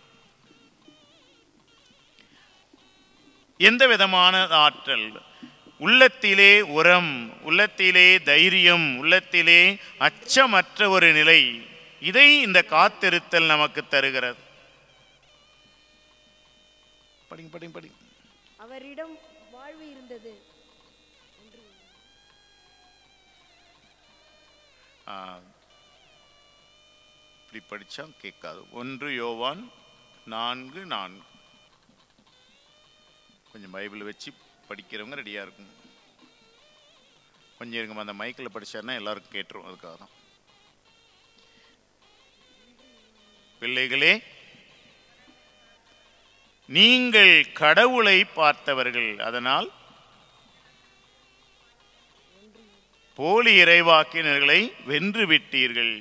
எந்த விதமான ஆற்றல் உள்ளத்திலே உரம் உள்ளத்திலே தைரியம் உள்ளத்திலே அச்சமற்ற ஒரு நிலை இதை இந்த காத்திருத்தல் நமக்கு தருகிறது படிங்க படிங்க படிங்க அவரிடம் வாழ்வு இருந்தது ஆ, இப்படி படிச்சா கேட்காது ஒன்று யோவான் நான்கு நான்கு கொஞ்சம் பைபிள் வச்சு படிக்கிறவங்க ரெடியாக இருக்கும் கொஞ்சம் இருங்க அந்த மைக்கில் படிச்சாருன்னா எல்லாருக்கும் கேட்டுரும் அதுக்காக தான் பிள்ளைகளே நீங்கள் கடவுளை பார்த்தவர்கள் அதனால் போலி இறைவாக்கினர்களை வென்று விட்டீர்கள்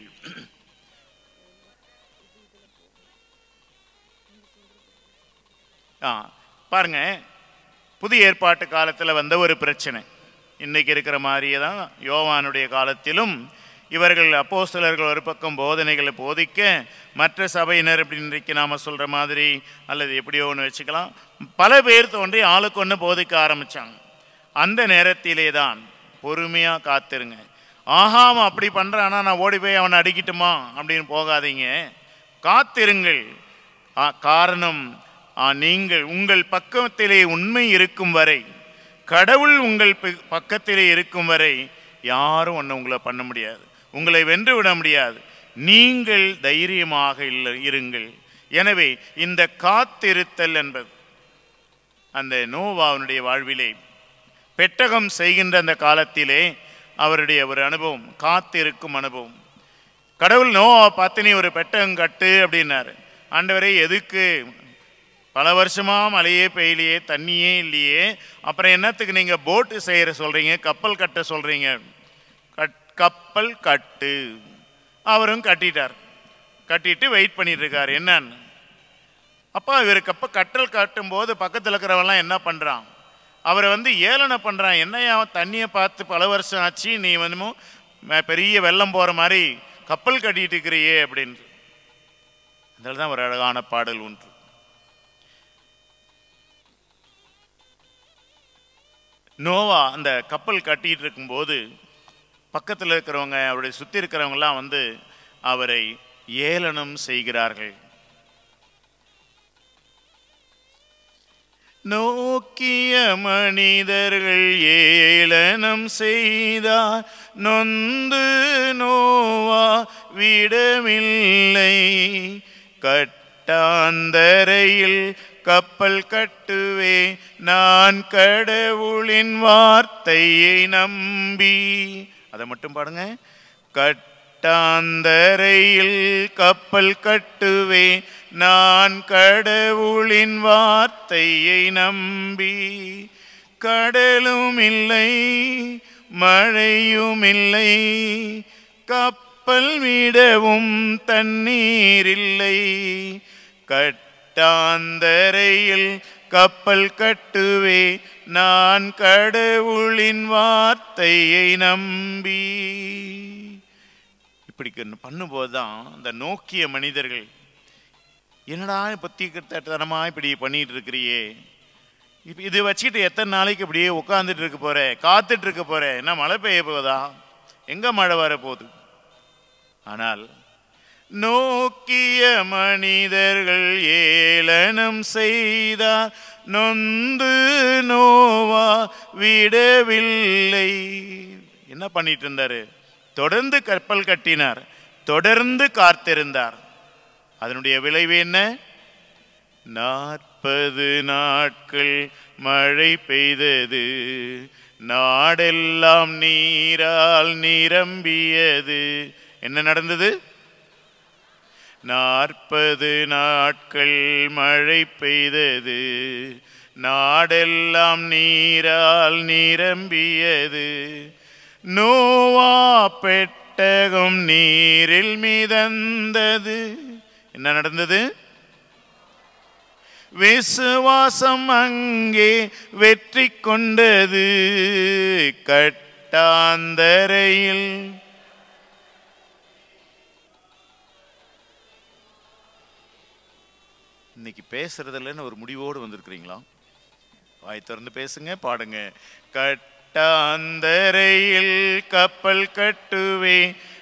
ஆ பாருங்க புதிய ஏற்பாட்டு காலத்தில் வந்த ஒரு பிரச்சனை இன்னைக்கு இருக்கிற மாதிரியே தான் யோவானுடைய காலத்திலும் இவர்கள் அப்போஸ்தலர்கள் ஒரு பக்கம் போதனைகளை போதிக்க மற்ற சபையினர் இப்படி இன்றைக்கு நாம் சொல்கிற மாதிரி அல்லது எப்படியோ ஒன்று வச்சுக்கலாம் பல பேர் தோன்றி ஆளுக்கு ஒன்று போதிக்க ஆரம்பித்தாங்க அந்த நேரத்திலே தான் பொறுமையாக காத்திருங்க ஆகாம அப்படி பண்ணுறானா நான் ஓடி போய் அவனை அடிக்கட்டுமா அப்படின்னு போகாதீங்க காத்திருங்கள் ஆ, காரணம் ஆ, நீங்கள் உங்கள் பக்கத்திலே உண்மை இருக்கும் வரை கடவுள் உங்கள் பி- பக்கத்திலே இருக்கும் வரை யாரும் ஒன்று உங்களை பண்ண முடியாது உங்களை வென்று விட முடியாது நீங்கள் தைரியமாக இல்லை இருங்கள் எனவே இந்த காத்திருத்தல் என்பது அந்த நோவாவினுடைய வாழ்விலே பெட்டகம் செய்கின்ற அந்த காலத்திலே அவருடைய ஒரு அனுபவம் காத்திருக்கும் அனுபவம் கடவுள் நோவா பார்த்து நீ ஒரு பெட்டகம் கட்டு அப்படின்னாரு ஆண்டவரே எதுக்கு பல வருஷமா மழையே பெய்யலையே தண்ணியே இல்லையே அப்புறம் என்னத்துக்கு நீங்க போட்டு செய்யற சொல்றீங்க கப்பல் கட்ட சொல்றீங்க கட்- கப்பல் கட்டு அவரும் கட்டிட்டார் கட்டிட்டு வெயிட் பண்ணிட்டு இருக்காரு என்னன்னு அப்போ இவருக்கு அப்போ கட்டல் கட்டும் போது பக்கத்தில் இருக்கிறவன்லாம் என்ன பண்ணுறான் அவரை வந்து ஏளனை பண்ணுறான் என்னையா தண்ணியை பார்த்து பல வருஷம் ஆச்சு நீ வந்து ம- பெரிய வெள்ளம் போகிற மாதிரி கப்பல் கட்டிட்டு இருக்கிறியே அப்படின்னு அதில் தான் ஒரு அழகான பாடல் ஒன்று நோவா அந்த கப்பல் கட்டிட்டு இருக்கும்போது பக்கத்தில் இருக்கிறவங்க அவருடைய சுற்றி இருக்கிறவங்கலாம் வந்து அவரை ஏளனம் செய்கிறார்கள் நோக்கிய மனிதர்கள் ஏளனம் செய்தார் நொந்து நோவா விடவில்லை கட்டாந்தரையில் கப்பல் கட்டுவே நான் கடவுளின் வார்த்தையை நம்பி அதை மட்டும் பாடுங்க கட்டாந்தரையில் கப்பல் கட்டுவே நான் கடவுளின் வார்த்தையை நம்பி கடலும் இல்லை மழையும் இல்லை கப்பல் விடவும் தண்ணீர் இல்லை கட்டாந்தரையில் கப்பல் கட்டுவே நான் கடவுளின் வார்த்தையை நம்பி இப்படி பண்ணும்போது தான் இந்த நோக்கிய மனிதர்கள் என்னடா பத்திக்கத்தனமா இப்படி பண்ணிட்டு இருக்கிறியே இப்ப இது வச்சுட்டு எத்தனை நாளைக்கு இப்படியே உட்காந்துட்டு இருக்க போற காத்துட்டு இருக்க போற என்ன மழை பெய்ய போகுதா எங்க மழை வர போகுது ஆனால் நோக்கிய மனிதர்கள் ஏளனம் செய்தார் நொந்து நோவா விடவில்லை என்ன பண்ணிட்டு இருந்தாரு தொடர்ந்து கப்பல் கட்டினார் தொடர்ந்து காத்திருந்தார் அதனுடைய விளைவு என்ன நாற்பது நாட்கள் மழை பெய்தது நாடெல்லாம் நீரால் நிரம்பியது என்ன நடந்தது நாற்பது நாட்கள் மழை பெய்தது நாடெல்லாம் நீரால் நிரம்பியது நோவா பெட்டகம் நீரில் மிதந்தது என்ன நடந்தது விசுவாசம் அங்கே வெற்றி கொண்டது கட்டாந்தரையில் இன்னைக்கு பேசுறதில்லன்னு ஒரு முடிவோடு வந்திருக்கிறீங்களா வாய் திறந்து பேசுங்க பாடுங்க கட்டாந்தரையில் கப்பல் கட்டுவே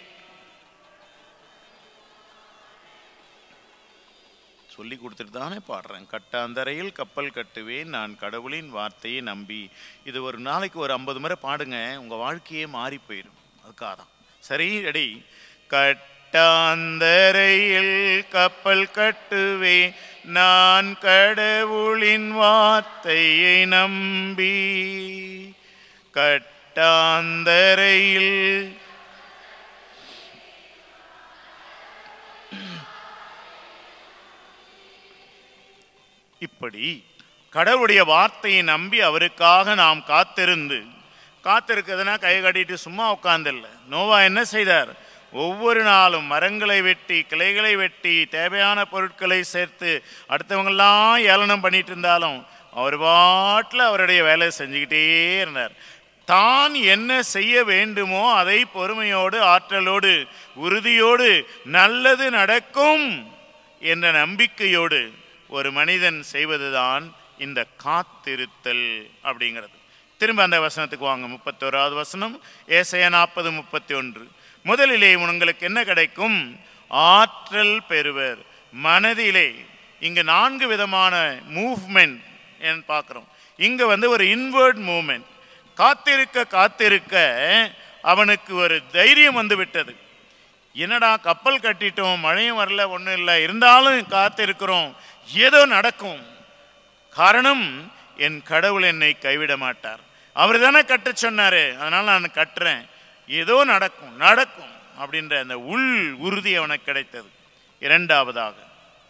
சொல்லி கொடுத்துட்டு தானே பாடுறேன் கட்டாந்தரையில் கப்பல் கட்டுவேன் நான் கடவுளின் வார்த்தையை நம்பி இது ஒரு நாளைக்கு ஒரு ஐம்பது முறை பாடுங்க உங்க வாழ்க்கையே மாறி போயிடும் அதுக்காக தான் சரி ரெடி கட்டாந்தரையில் கப்பல் கட்டுவே நான் கடவுளின் வார்த்தையை நம்பி கட்டாந்தரையில் இப்படி கடவுளுடைய வார்த்தையை நம்பி அவருக்காக நாம் காத்திருந்து காத்திருக்கிறதுனா கை கட்டிட்டு சும்மா உட்கார்ந்தில்ல நோவா என்ன செய்தார் ஒவ்வொரு நாளும் மரங்களை வெட்டி கிளைகளை வெட்டி தேவையான பொருட்களை சேர்த்து அடுத்தவங்கெல்லாம் ஏளனம் பண்ணிட்டு இருந்தாலும் அவர் பாட்டில் அவருடைய வேலையை செஞ்சுக்கிட்டே இருந்தார் தான் என்ன செய்ய வேண்டுமோ அதை பொறுமையோடு ஆற்றலோடு உறுதியோடு நல்லது நடக்கும் என்ற நம்பிக்கையோடு ஒரு மனிதன் செய்வதுதான் இந்த காத்திருத்தல் அப்படிங்கிறது திரும்ப அந்த வசனத்துக்கு வாங்க முப்பத்தோராவது வசனம் ஏசைய நாற்பது முப்பத்தி ஒன்று முதலிலே உங்களுக்கு என்ன கிடைக்கும் ஆற்றல் பெறுவர் மனதிலே இங்கு நான்கு விதமான மூவ்மெண்ட் என்று பார்க்குறோம் இங்க வந்து ஒரு இன்வர்ட் மூவ்மெண்ட் காத்திருக்க காத்திருக்க அவனுக்கு ஒரு தைரியம் வந்து விட்டது என்னடா கப்பல் கட்டிட்டோம் மழையும் வரல ஒன்றும் இல்லை இருந்தாலும் காத்திருக்கிறோம் ஏதோ நடக்கும் காரணம் என் கடவுள் என்னை கைவிட மாட்டார் அவர் தானே கட்ட சொன்னாரு அதனால நான் கட்டுறேன் ஏதோ நடக்கும் நடக்கும் அப்படின்ற அந்த உள் உறுதி அவனுக்கு கிடைத்தது இரண்டாவதாக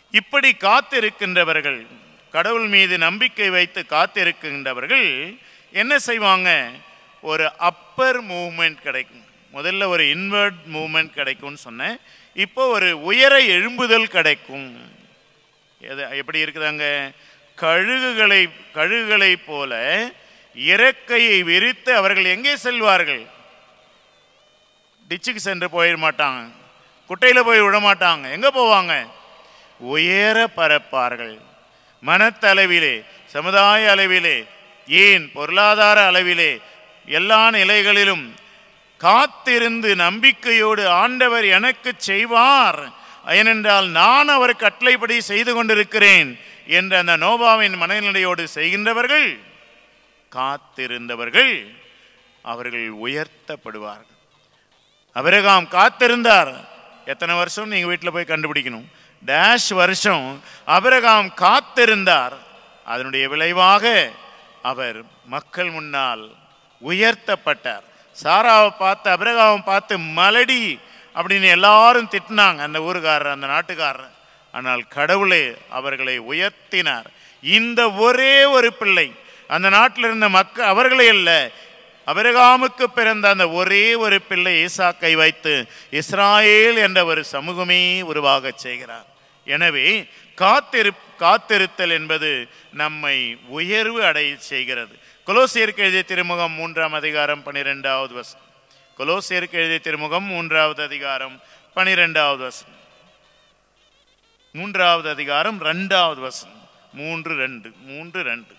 இப்படி காத்திருக்கின்றவர்கள் கடவுள் மீது நம்பிக்கை வைத்து காத்திருக்கின்றவர்கள் என்ன செய்வாங்க ஒரு அப்பர் மூவ்மெண்ட் கிடைக்கும் முதல்ல ஒரு இன்வெர்ட் மூவ்மெண்ட் கிடைக்கும்னு சொன்னேன் இப்போ ஒரு உயர எழும்புதல் கிடைக்கும் எது எப்படி இருக்குதாங்க கழுகுகளை கழுகுகளை போல இறக்கையை விரித்து அவர்கள் எங்கே செல்வார்கள் டிச்சுக்கு சென்று போயிட மாட்டாங்க குட்டையில் போய் விட மாட்டாங்க எங்கே போவாங்க உயர பரப்பார்கள் மனத்தளவிலே சமுதாய அளவிலே ஏன் பொருளாதார அளவிலே எல்லா நிலைகளிலும் காத்திருந்து நம்பிக்கையோடு ஆண்டவர் எனக்கு செய்வார் ஏனென்றால் நான் அவர் கட்டளைப்படி செய்து கொண்டிருக்கிறேன் என்ற அந்த நோபாவின் மனநிலையோடு செய்கின்றவர்கள் காத்திருந்தவர்கள் அவர்கள் உயர்த்தப்படுவார்கள் அபிரகாம் காத்திருந்தார் எத்தனை வருஷம் நீங்க வீட்டில் போய் கண்டுபிடிக்கணும் டேஷ் வருஷம் அபிரகாம் காத்திருந்தார் அதனுடைய விளைவாக அவர் மக்கள் முன்னால் உயர்த்தப்பட்டார் சாராவை பார்த்து அபிரகாவை பார்த்து மலடி அப்படின்னு எல்லாரும் திட்டினாங்க அந்த ஊருக்காரர் அந்த நாட்டுக்காரர் ஆனால் கடவுளே அவர்களை உயர்த்தினார் இந்த ஒரே ஒரு பிள்ளை அந்த நாட்டில் இருந்த மக்கள் அவர்களே அல்ல அபிரகாமுக்கு பிறந்த அந்த ஒரே ஒரு பிள்ளை ஈசாக்கை வைத்து இஸ்ராயேல் என்ற ஒரு சமூகமே உருவாகச் செய்கிறார் எனவே காத்திரு காத்திருத்தல் என்பது நம்மை உயர்வு அடைய செய்கிறது கொலோசியருக்கு எழுதிய திருமுகம் மூன்றாம் அதிகாரம் பனிரெண்டாவது வசனம் கொலோசியருக்கு எழுதிய திருமுகம் மூன்றாவது அதிகாரம் பனிரெண்டாவது வசனம் மூன்றாவது அதிகாரம் ரெண்டாவது வசனம் மூன்று ரெண்டு மூன்று ரெண்டு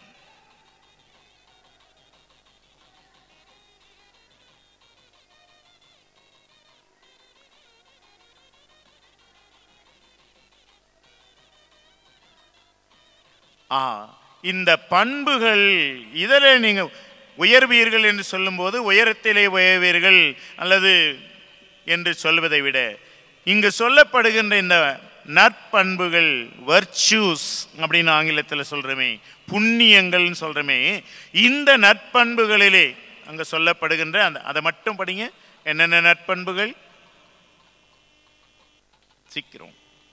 ஆ இந்த பண்புகள் இதில் நீங்க உயர்வீர்கள் என்று சொல்லும்போது உயரத்திலே உயர்வீர்கள் அல்லது என்று சொல்வதை விட இங்கு சொல்லப்படுகின்ற இந்த நற்பண்புகள் வர்ச்சூஸ் அப்படின்னு ஆங்கிலத்தில் சொல்றமே புண்ணியங்கள்னு சொல்றமே இந்த நற்பண்புகளிலே அங்க சொல்லப்படுகின்ற அந்த அதை மட்டும் படிங்க என்னென்ன நற்பண்புகள் சீக்கிரம்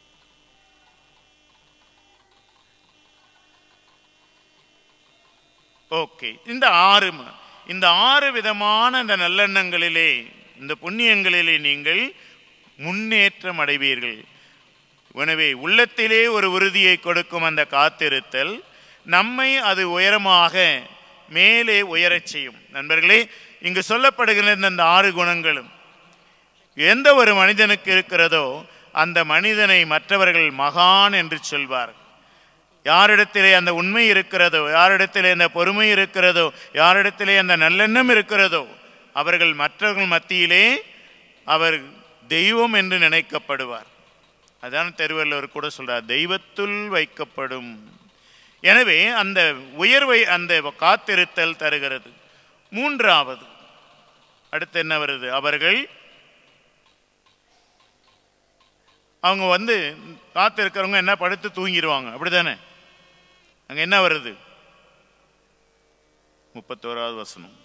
ஓகே இந்த ஆறு ம- இந்த ஆறு விதமான இந்த நல்லெண்ணங்களிலே இந்த புண்ணியங்களிலே நீங்கள் முன்னேற்றம் அடைவீர்கள் எனவே உள்ளத்திலே ஒரு உறுதியை கொடுக்கும் அந்த காத்திருத்தல் நம்மை அது உயரமாக மேலே உயரச் செய்யும் நண்பர்களே இங்கு சொல்லப்படுகிற இந்த ஆறு குணங்களும் எந்த ஒரு மனிதனுக்கு இருக்கிறதோ அந்த மனிதனை மற்றவர்கள் மகான் என்று சொல்வார்கள் யாரிடத்திலே அந்த உண்மை இருக்கிறதோ யாரிடத்திலே அந்த பொறுமை இருக்கிறதோ யாரிடத்திலே அந்த நல்லெண்ணம் இருக்கிறதோ அவர்கள் மற்றவர்கள் மத்தியிலே அவர் தெய்வம் என்று நினைக்கப்படுவார் அதான் திருவள்ளுவர் கூட சொல்றார் தெய்வத்துள் வைக்கப்படும் எனவே அந்த உயர்வை அந்த காத்திருத்தல் தருகிறது மூன்றாவது அடுத்து என்ன வருது அவர்கள் அவங்க வந்து காத்திருக்கிறவங்க என்ன படுத்து தூங்கிடுவாங்க அப்படிதானே அங்க என்ன வருது முப்பத்தோராவது வசனம்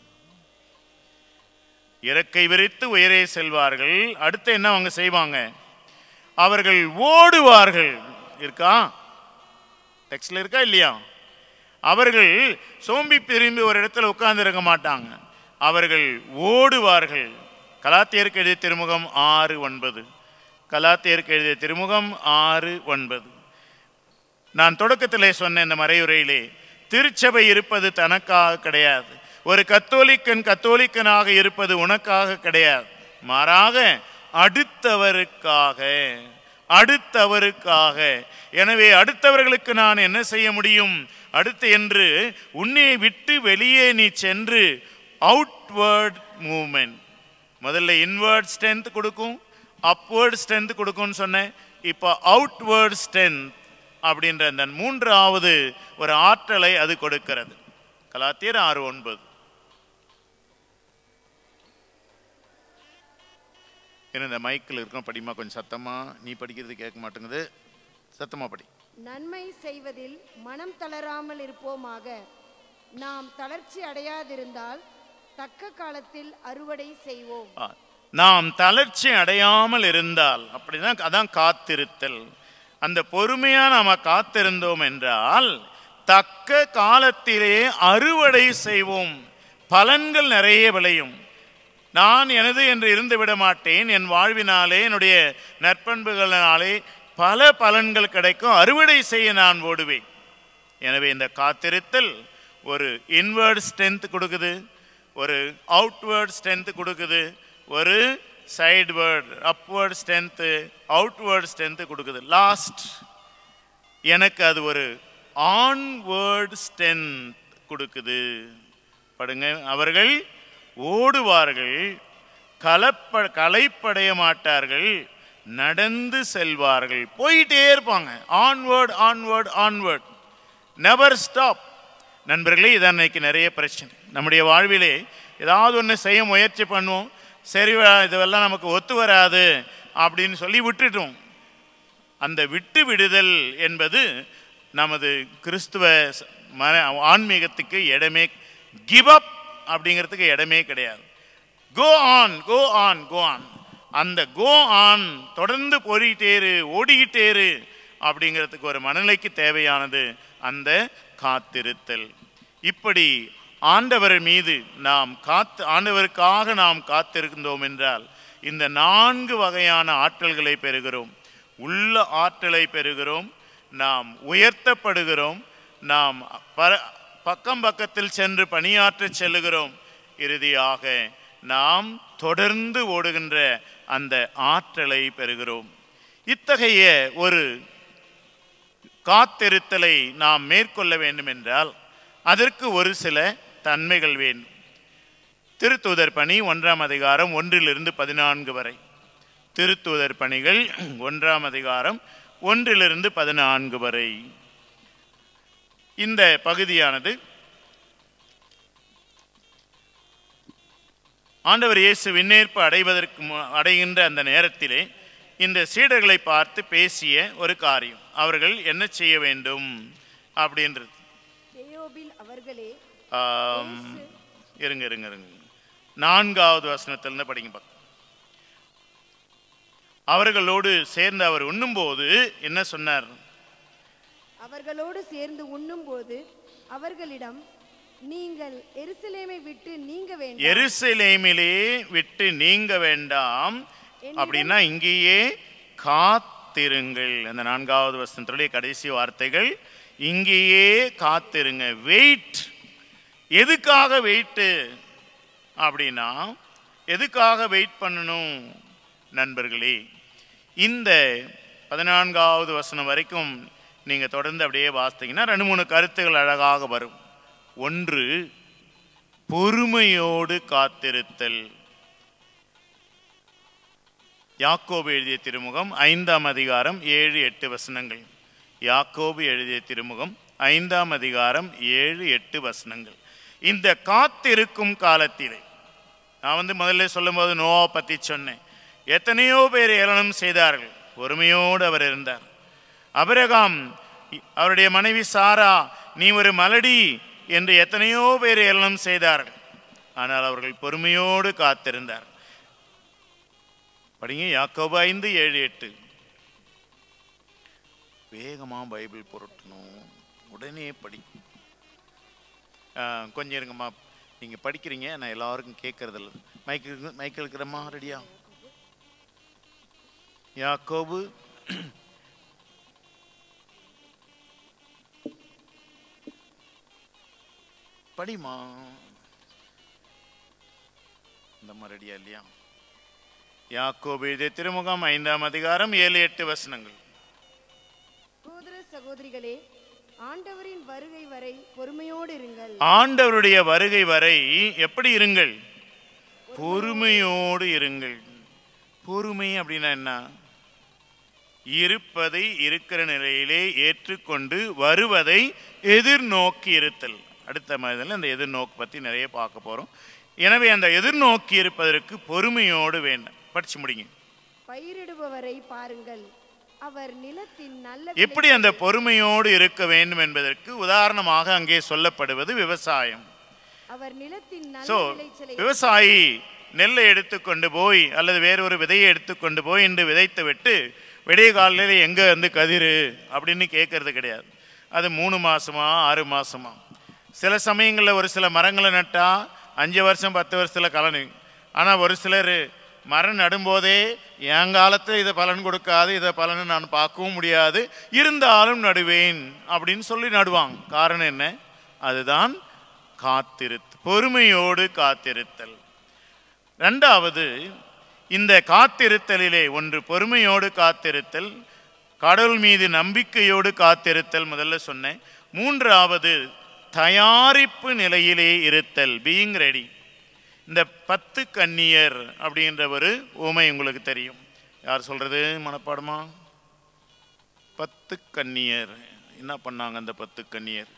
இறக்கை விரித்து உயரே செல்வார்கள் அடுத்து என்ன அவங்க செய்வாங்க அவர்கள் ஓடுவார்கள் இருக்கா டெக்ஸ்ட்ல இருக்கா இல்லையா அவர்கள் சோம்பி திரும்பி ஒரு இடத்துல உட்கார்ந்து இருக்க மாட்டாங்க அவர்கள் ஓடுவார்கள் கலாத்தியருக்கு எழுதிய திருமுகம் ஆறு ஒன்பது கலாத்தியருக்கு எழுதிய திருமுகம் ஆறு ஒன்பது நான் தொடக்கத்திலே சொன்ன இந்த மறையுரையிலே திருச்சபை இருப்பது தனக்காக கிடையாது ஒரு கத்தோலிக்கன் கத்தோலிக்கனாக இருப்பது உனக்காக கிடையாது மாறாக அடுத்தவருக்காக அடுத்தவருக்காக எனவே அடுத்தவர்களுக்கு நான் என்ன செய்ய முடியும் அடுத்து என்று உன்னை விட்டு வெளியே நீ சென்று அவுட்வேர்ட் மூவ்மெண்ட் முதல்ல இன்வேர்ட் ஸ்ட்ரென்த் கொடுக்கும் அப்வேர்ட் ஸ்ட்ரென்த் கொடுக்கும்னு சொன்னேன் இப்போ அவுட்வேர்ட் ஸ்ட்ரென்த் அப்படின்ற அந்த மூன்றாவது ஒரு ஆற்றலை அது கொடுக்கிறது கலாத்தியர் ஆறு ஒன்பது ஏன்னா இந்த மைக்கில் இருக்கும் படிமா கொஞ்சம் சத்தமா நீ படிக்கிறது கேட்க மாட்டேங்குது சத்தமா படி நன்மை செய்வதில் மனம் தளராமல் இருப்போமாக நாம் தளர்ச்சி அடையாதிருந்தால் தக்க காலத்தில் அறுவடை செய்வோம் ஆ, நாம் தளர்ச்சி அடையாமல் இருந்தால் அப்படிதான் அதான் காத்திருத்தல் அந்த பொறுமையா நாம காத்திருந்தோம் என்றால் தக்க காலத்திலே அறுவடை செய்வோம் பலன்கள் நிறைய விளையும் நான் எனது என்று இருந்து விட மாட்டேன் என் வாழ்வினாலே என்னுடைய நற்பண்புகளினாலே பல பலன்கள் கிடைக்கும் அறுவடை செய்ய நான் ஓடுவேன் எனவே இந்த காத்திருத்தல் ஒரு இன்வர்ட் ஸ்ட்ரென்த் கொடுக்குது ஒரு அவுட்வேர்ட் ஸ்ட்ரென்த் கொடுக்குது ஒரு sideward upward strength outward strength கொடுக்குது லாஸ்ட் எனக்கு அது ஒரு ஆன்வேர்ட் ஸ்ட்ரென்த் கொடுக்குது படுங்க அவர்கள் ஓடுவார்கள் கலப்ப களைப்படைய மாட்டார்கள் நடந்து செல்வார்கள் போயிட்டே இருப்பாங்க ஆன்வேர்ட் ஆன்வேர்ட் ஆன்வேர்ட் நெவர் ஸ்டாப் நண்பர்களே இதான் இன்னைக்கு நிறைய பிரச்சனை நம்முடைய வாழ்விலே ஏதாவது ஒன்று செய்ய முயற்சி பண்ணுவோம் சரி வ- இதுவெல்லாம் நமக்கு ஒத்து வராது அப்படின்னு சொல்லி விட்டுட்டோம் அந்த விட்டு விடுதல் என்பது நமது கிறிஸ்துவ ச- மன ஆன்மீகத்துக்கு இடமே கிவ் அப் அப்படிங்கிறதுக்கு இடமே கிடையாது go on go on go on அந்த கோ ஆன் தொடர்ந்து போரிட்டே இரு ஓடிக்கிட்டே இரு அப்படிங்கிறதுக்கு ஒரு மனநிலைக்கு தேவையானது அந்த காத்திருத்தல் இப்படி ஆண்டவர் மீது நாம் காத்து ஆண்டவருக்காக நாம் காத்திருந்தோம் என்றால் இந்த நான்கு வகையான ஆற்றல்களை பெறுகிறோம் உள்ள ஆற்றலை பெறுகிறோம் நாம் உயர்த்தப்படுகிறோம் நாம் பர பக்கம் பக்கத்தில் சென்று பணியாற்றச் செல்லுகிறோம் இறுதியாக நாம் தொடர்ந்து ஓடுகின்ற அந்த ஆற்றலை பெறுகிறோம் இத்தகைய ஒரு காத்திருத்தலை நாம் மேற்கொள்ள வேண்டும் என்றால் அதற்கு ஒரு சில தன்மைகள் வேண்டும் திருத்தூதர் பணி ஒன்றாம் அதிகாரம் ஒன்றிலிருந்து பதினான்கு வரை திருத்தூதர் பணிகள் ஒன்றாம் அதிகாரம் ஒன்றிலிருந்து பதினான்கு வரை இந்த பகுதியானது ஆண்டவர் இயேசு விண்ணேற்பு அடைவதற்கு மு- அடைகின்ற அந்த நேரத்திலே இந்த சீடர்களை பார்த்து பேசிய ஒரு காரியம் அவர்கள் என்ன செய்ய வேண்டும் அப்படின்றது தேயோபில் அவர்களே ஆம், இருங்க இருங்க இருங்க நான்காவது வசனத்திலிருந்து படிங்க பார்க்கலாம் அவர்களோடு சேர்ந்து அவர் உண்ணும்போது என்ன சொன்னார் அவர்களோடு சேர்ந்து உண்ணும்போது அவர்களிடம் நீங்கள் எருசலேமை விட்டு நீங்க வேண்டாம் எருசலேமிலே விட்டு நீங்க வேண்டாம் அப்படின்னா இங்கேயே காத்திருங்கள் அந்த நான்காவது வசனத்துடைய கடைசி வார்த்தைகள் இங்கேயே காத்திருங்க வெயிட் எதுக்காக வெயிட்டு அப்படின்னா எதுக்காக வெயிட் பண்ணணும் நண்பர்களே இந்த பதினான்காவது வசனம் வரைக்கும் நீங்க தொடர்ந்து அப்படியே வாசித்தீங்கன்னா ரெண்டு மூணு கருத்துகள் அழகாக வரும் ஒன்று பொறுமையோடு காத்திருத்தல் யாக்கோபு எழுதிய திருமுகம் ஐந்தாம் அதிகாரம் ஏழு எட்டு வசனங்கள் யாக்கோபு எழுதிய திருமுகம் ஐந்தாம் அதிகாரம் ஏழு எட்டு வசனங்கள் இந்த காத்திருக்கும் காலத்திலே நான் வந்து முதல்ல சொல்லும்போது நோவா பத்தி சொன்னேன் எத்தனையோ பேர் ஏளனம் செய்தார்கள் பொறுமையோடு அவர் இருந்தார் அபிரகாம் இ- அவருடைய மனைவி சாரா நீ ஒரு மலடி என்று எத்தனையோ பேர் ஏளனம் செய்தார்கள் ஆனால் அவர்கள் பொறுமையோடு காத்திருந்தார் படிங்க யாக்கோபு ஐந்து ஏழு எட்டு வேகமா பைபிள் புரட்டணும் உடனே படி ஆ, கொஞ்சம் இருங்கம்மா நீங்க படிக்கிறீங்க நான் எல்லாருக்கும் கேட்கறதில்ல மைக்கு மைக் இருக்கிறம்மா ரெடியா யாக்கோபு படிமா இந்த ரெடியா இல்லையா யாக்கோபு எழுதிய திருமுகம் ஐந்தாம் அதிகாரம் ஏழு எட்டு வசனங்கள் சகோதர சகோதரிகளே ஆண்டவரின் வருகை வரை பொறுமையோடு இருங்கள் ஆண்டவருடைய வருகை வரை எப்படி இருங்கள் பொறுமையோடு இருங்கள் பொறுமை அப்படின்னா என்ன இருப்பதை இருக்கிற நிலையிலே ஏற்றுக்கொண்டு வருவதை எதிர்நோக்கி இருத்தல் அடுத்த மாதிரில அந்த எதிர்நோக்கு பற்றி நிறைய பார்க்க போகிறோம் எனவே அந்த எதிர்நோக்கி இருப்பதற்கு பொறுமையோடு வேண்டும் படிச்சு முடிங்க பயிரிடுபவரை பாருங்கள் அவர் நிலத்தின் நல்ல எப்படி அந்த பொறுமையோடு இருக்க வேண்டும் என்பதற்கு உதாரணமாக அங்கே சொல்லப்படுவது விவசாயம் அவர் நிலத்தின் ஸோ நல்ல விளைச்சலை விவசாயி நெல்லை எடுத்துக்கொண்டு போய் அல்லது வேறொரு விதையை எடுத்துக்கொண்டு போய் என்று விதைத்து விட்டு விடிய காலையில் எங்கே வந்து கதிர் அப்படின்னு கேட்கறது கிடையாது அது மூணு மாசமா ஆறு மாசமா சில சமயங்களில் ஒரு சில மரங்களை நட்டால் அஞ்சு வருஷம் பத்து வருஷத்தில் கலனு ஆனால் ஒரு சிலர் மரம் நடும்போதே என் காலத்தில் இதை பலன் கொடுக்காது இதை பலனை நான் பார்க்கவும் முடியாது இருந்தாலும் நடுவேன் அப்படின்னு சொல்லி நடுவாங்க காரணம் என்ன அதுதான் காத்திருத்து பொறுமையோடு காத்திருத்தல் ரெண்டாவது இந்த காத்திருத்தலிலே ஒன்று பொறுமையோடு காத்திருத்தல் கடவுள் மீது நம்பிக்கையோடு காத்திருத்தல் முதல்ல சொன்னேன் மூன்றாவது தயாரிப்பு நிலையிலே இருத்தல் பீயிங் ரெடி இந்த பத்து கன்னியர் அப்படின்ற ஒரு ஊமை உங்களுக்கு தெரியும் யார் சொல்றது மனப்பாடமா பத்து கன்னியர் என்ன பண்ணாங்க அந்த பத்து கன்னியர்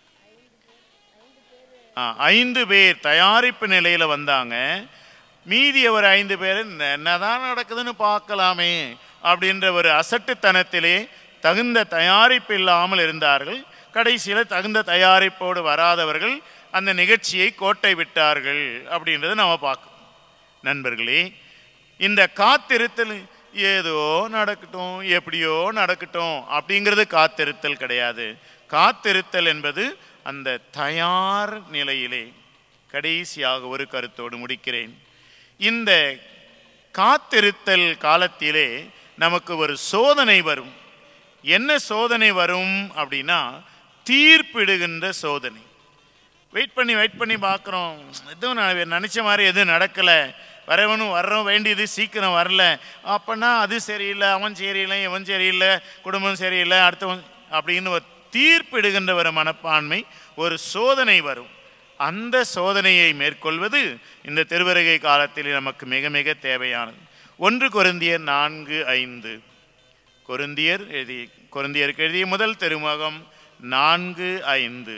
ஆ, ஐந்து பேர் தயாரிப்பு நிலையில வந்தாங்க மீதி ஒரு ஐந்து பேர் என்னதான் நடக்குதுன்னு பார்க்கலாமே அப்படின்ற ஒரு அசட்டுத்தனத்திலே தகுந்த தயாரிப்பு இல்லாமல் இருந்தார்கள் கடைசியில் தகுந்த தயாரிப்போடு வராதவர்கள் அந்த நிகழ்ச்சியை கோட்டை விட்டார்கள் அப்படின்றத நம்ம பார்க்கணும் நண்பர்களே இந்த காத்திருத்தல் ஏதோ நடக்கட்டும் எப்படியோ நடக்கட்டும் அப்படிங்கிறது காத்திருத்தல் கிடையாது காத்திருத்தல் என்பது அந்த தயார் நிலையிலே கடைசியாக ஒரு கருத்தோடு முடிக்கிறேன் இந்த காத்திருத்தல் காலத்திலே நமக்கு ஒரு சோதனை வரும் என்ன சோதனை வரும் அப்படின்னா தீர்ப்பிடுகின்ற சோதனை வெயிட் பண்ணி வெயிட் பண்ணி பார்க்குறோம் எதுவும் நான் நினச்ச மாதிரி எதுவும் நடக்கலை வரவனும் வர்றோம் வேண்டியது சீக்கிரம் வரல அப்போனா அது சரியில்லை அவன் சரியில்லை இவன் சரியில்லை குடும்பம் சரியில்லை அடுத்தவன் அப்படின்னு ஒரு தீர்ப்பிடுகின்ற ஒரு மனப்பான்மை ஒரு சோதனை வரும் அந்த சோதனையை மேற்கொள்வது இந்த திருவருகை காலத்தில் நமக்கு மிக மிக தேவையானது ஒன்று கொருந்தியர் நான்கு ஐந்து கொருந்தியர் எழுதி கொருந்தியருக்கு எழுதிய முதல் திருமுகம் நான்கு ஐந்து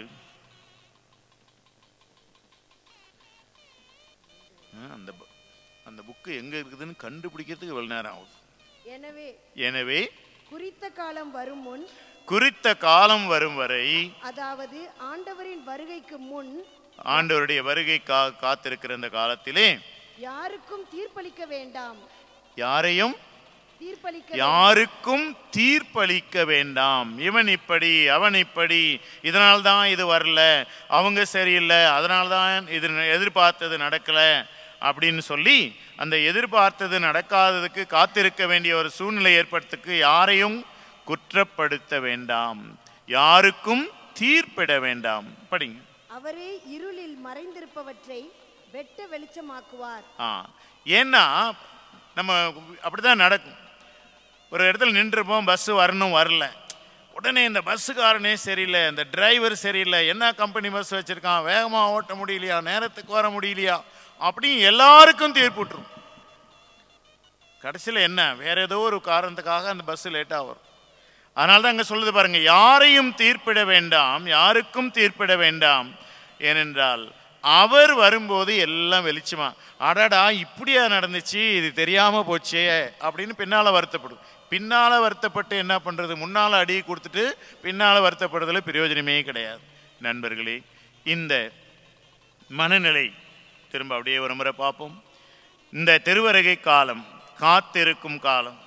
ஆ, அந்த பு- அந்த புக்கு எங்க இருக்குதுன்னு கண்டுபிடிக்கிறதுக்கு இவ்வளவு நேரம் ஆகுது எனவே எனவே குறித்த காலம் வரும் முன் குறித்த காலம் வரும் வரை அதாவது ஆண்டவரின் வருகைக்கு முன் ஆண்டவருடைய வருகை கா காத்திருக்கிற இந்த காலத்திலே யாருக்கும் தீர்ப்பளிக்க வேண்டாம் யாரையும் தீர்ப்பளிக்க யாருக்கும் தீர்ப்பளிக்க வேண்டாம் இவன் இப்படி அவன் இப்படி இதனால் தான் இது வரல அவங்க சரியில்லை அதனால தான் இது எதிர்பார்த்தது நடக்கல அப்படின்னு சொல்லி அந்த எதிர்பார்த்தது நடக்காததுக்கு காத்திருக்க வேண்டிய ஒரு சூழ்நிலை ஏற்படுறதுக்கு யாரையும் குற்றப்படுத்த வேண்டாம் யாருக்கும் தீர்ப்பிட வேண்டாம் படிங்க அவரே இருளில் மறைந்திருப்பவற்றை வெட்ட வெளிச்சமாக்குவார் ஆ ஏன்னா நம்ம அப்படிதான் நடக்கும் ஒரு இடத்துல நின்றுருப்போம் பஸ்ஸு வரணும் வரல உடனே இந்த பஸ்ஸுக்காரனே சரியில்லை இந்த டிரைவர் சரியில்லை என்ன கம்பெனி பஸ் வச்சுருக்கான் வேகமாக ஓட்ட முடியலையா நேரத்துக்கு வர முடியலையா அப்படின்னு எல்லாருக்கும் தீர்ப்பு விட்டுரும் கடைசியில் என்ன வேற ஏதோ ஒரு காரணத்துக்காக அந்த பஸ் லேட்டாக வரும் அதனால தான் அங்கே சொல்லுது பாருங்க யாரையும் தீர்ப்பிட வேண்டாம் யாருக்கும் தீர்ப்பிட வேண்டாம் ஏனென்றால் அவர் வரும்போது எல்லாம் வெளிச்சமா அடடா இப்படியா நடந்துச்சு இது தெரியாம போச்சே அப்படின்னு பின்னால வருத்தப்படும் பின்னால வருத்தப்பட்டு என்ன பண்றது முன்னால அடி கொடுத்துட்டு பின்னால வருத்தப்படுறதுல பிரயோஜனமே கிடையாது நண்பர்களே இந்த மனநிலை திரும்ப அப்படியே ஒரு முறை பார்ப்போம் இந்த திருவருகை காலம் காத்திருக்கும் காலம்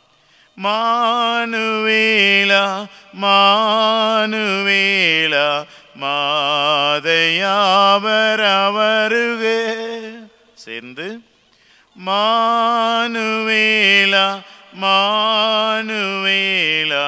மானுவேலா மானுவேலா மாதையாவர் அவருக சேர்ந்து மானுவேலா மானுவேலா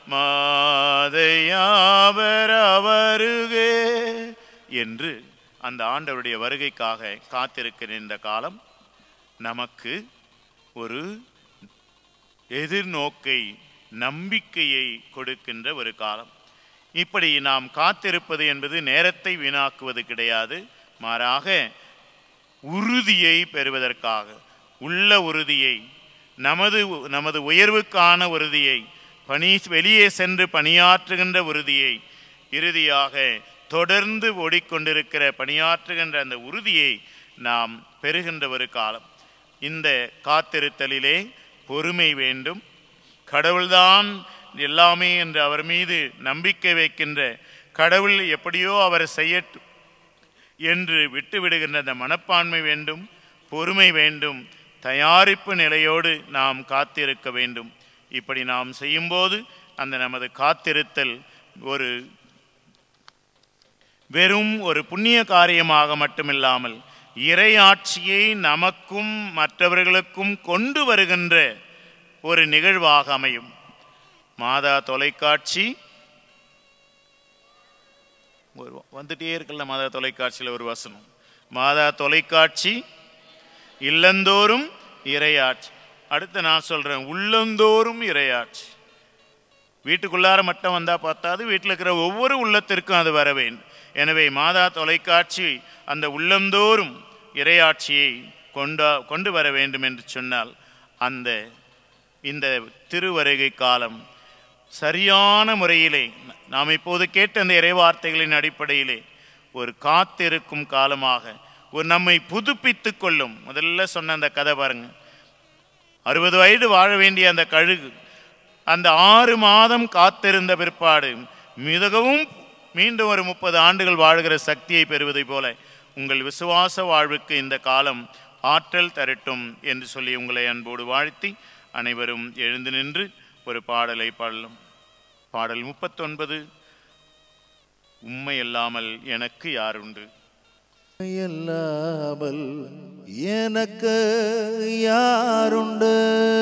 மாதையாவர் அவருக என்று அந்த ஆண்டவருடைய வருகைக்காக காத்திருக்கிற இந்த காலம் நமக்கு ஒரு எதிர்நோக்கை நம்பிக்கையை கொடுக்கின்ற ஒரு காலம் இப்படி நாம் காத்திருப்பது என்பது நேரத்தை வீணாக்குவது கிடையாது மாறாக உறுதியை பெறுவதற்காக உள்ள உறுதியை நமது நமது உயர்வுக்கான உறுதியை பணி வெளியே சென்று பணியாற்றுகின்ற உறுதியை இறுதியாக தொடர்ந்து ஓடிக்கொண்டிருக்கிற பணியாற்றுகின்ற அந்த உறுதியை நாம் பெறுகின்ற ஒரு காலம் இந்த காத்திருத்தலிலே பொறுமை வேண்டும் கடவுள்தான் எல்லாமே என்று அவர் மீது நம்பிக்கை வைக்கின்ற கடவுள் எப்படியோ அவர் செய்யட்டும் என்று விட்டுவிடுகின்ற அந்த மனப்பான்மை வேண்டும் பொறுமை வேண்டும் தயாரிப்பு நிலையோடு நாம் காத்திருக்க வேண்டும் இப்படி நாம் செய்யும்போது அந்த நமது காத்திருத்தல் ஒரு வெறும் ஒரு புண்ணிய காரியமாக மட்டுமில்லாமல் இறையாட்சியை நமக்கும் மற்றவர்களுக்கும் கொண்டு வருகின்ற ஒரு நிகழ்வாக அமையும் மாதா தொலைக்காட்சி ஒரு வந்துட்டே இருக்குல்ல மாதா தொலைக்காட்சியில் ஒரு வசனம் மாதா தொலைக்காட்சி இல்லந்தோறும் இறையாட்சி அடுத்து நான் சொல்றேன் உள்ளந்தோறும் இறையாட்சி வீட்டுக்குள்ளார மட்டும் வந்தா பார்த்தாது வீட்டில் இருக்கிற ஒவ்வொரு உள்ளத்திற்கும் அது வர வேண்டும் எனவே மாதா தொலைக்காட்சி அந்த உள்ளந்தோறும் இறையாட்சியை கொண்டா கொண்டு வர வேண்டும் என்று சொன்னால் அந்த இந்த திருவருகை காலம் சரியான முறையிலே நாம் இப்போது கேட்ட அந்த இறைவார்த்தைகளின் அடிப்படையிலே ஒரு காத்திருக்கும் காலமாக ஒரு நம்மை புதுப்பித்து கொள்ளும் முதல்ல சொன்ன அந்த கதை பாருங்க அறுபது வயது வாழ வேண்டிய அந்த கழுகு அந்த ஆறு மாதம் காத்திருந்த பிற்பாடு மிகவும் மீண்டும் ஒரு முப்பது ஆண்டுகள் வாழ்கிற சக்தியை பெறுவதைப் போல உங்கள் விசுவாச வாழ்வுக்கு இந்த காலம் ஆற்றல் தரட்டும் என்று சொல்லி உங்களை அன்போடு வாழ்த்தி அனைவரும் எழுந்து நின்று ஒரு பாடலை பாடலும் பாடல் முப்பத்தொன்பது உண்மை அல்லாமல் எனக்கு யாருண்டு இல்லாமல் எனக்கு யாருண்டு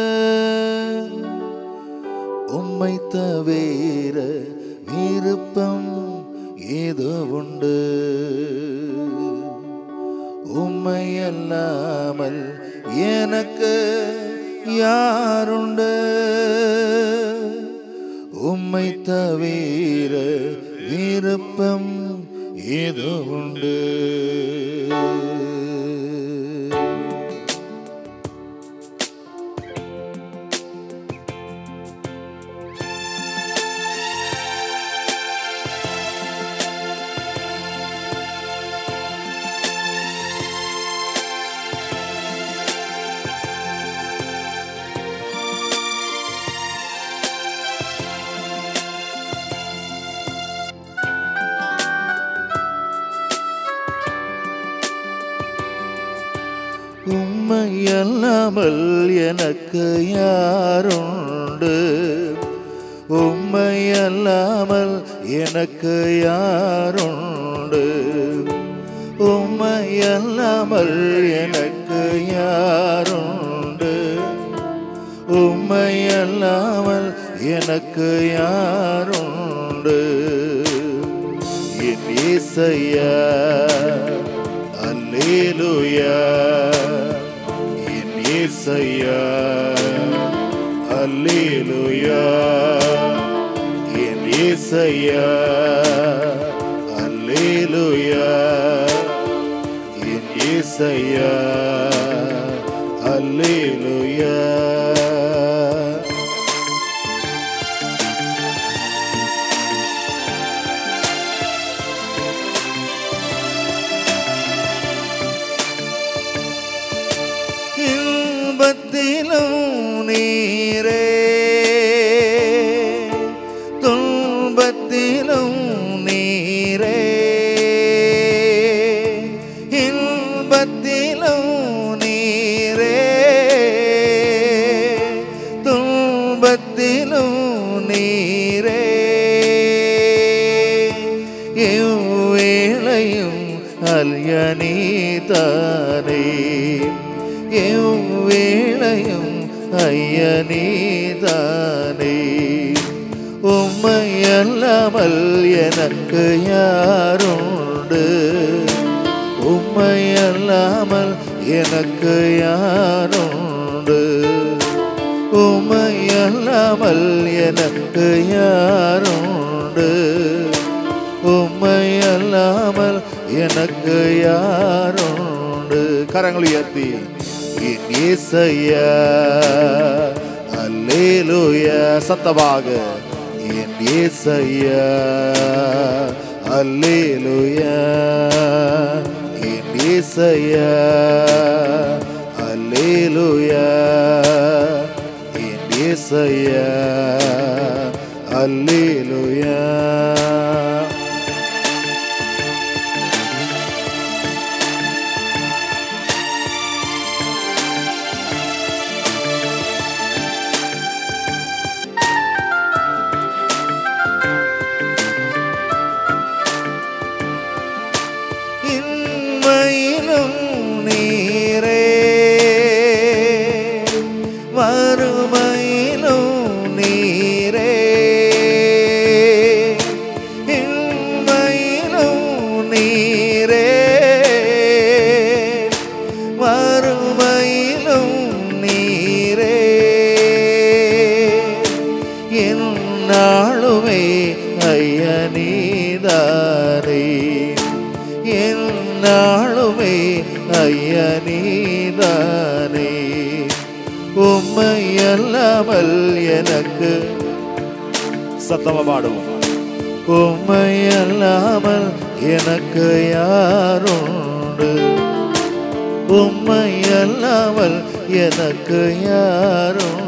உம்மை தவிர விருப்பம் ஏதோ உண்டு உம்மை அல்லாமல் எனக்கு யாருண்டு உம்மை தவிர விருப்பம் ஏதோ உண்டு உம்மை அல்லாமல் எனக்கு யாருண்டு உம்மை அல்லாமல் எனக்கு யாருண்டு உம்மை அல்லாமல் எனக்கு யாருண்டு உம்மை அல்லாமல் எனக்கு யாருண்டு என் இசையா அல்லேலூயா என் இசையா அல்லேலூயா என் இசையா அல்லேலூயா என் இசையா அல்லேலூயா இன்பத்திலும் நீரே துன்பத்திலும் நீரே இன்பத்திலும் நீரே துன்பத்திலும் நீரே எவ்வேளையும் அல்யனீதானே எவ்வேளையும் ஐயனீதானே உம்மை அல்லாமல் எனக்கு யாருண்டு உம்மை அல்லாமல் எனக்கு யாருண்டு உம்மை அல்லாமல் எனக்கு யாருண்டு உம்மை அல்லாமல் எனக்கு யாருண்டு கரங்கள் உயர்த்தி என் இசையா அல்லேலூயா சத்தமாக என் இசையா அல்லேலூயா என் இசையா அல்லேலூயா என் இசையா அல்லேலூயா என்னாலுமே ஐயா நீதானே என்னாலுமே ஐயா நீதானே உம்மை அல்லாமல் எனக்கு சத்தமா பாடுவோம் உம்மை அல்லாமல் எனக்கு யாருண்டு உம்மை அல்லாமல் எனக்கு யாருண்டு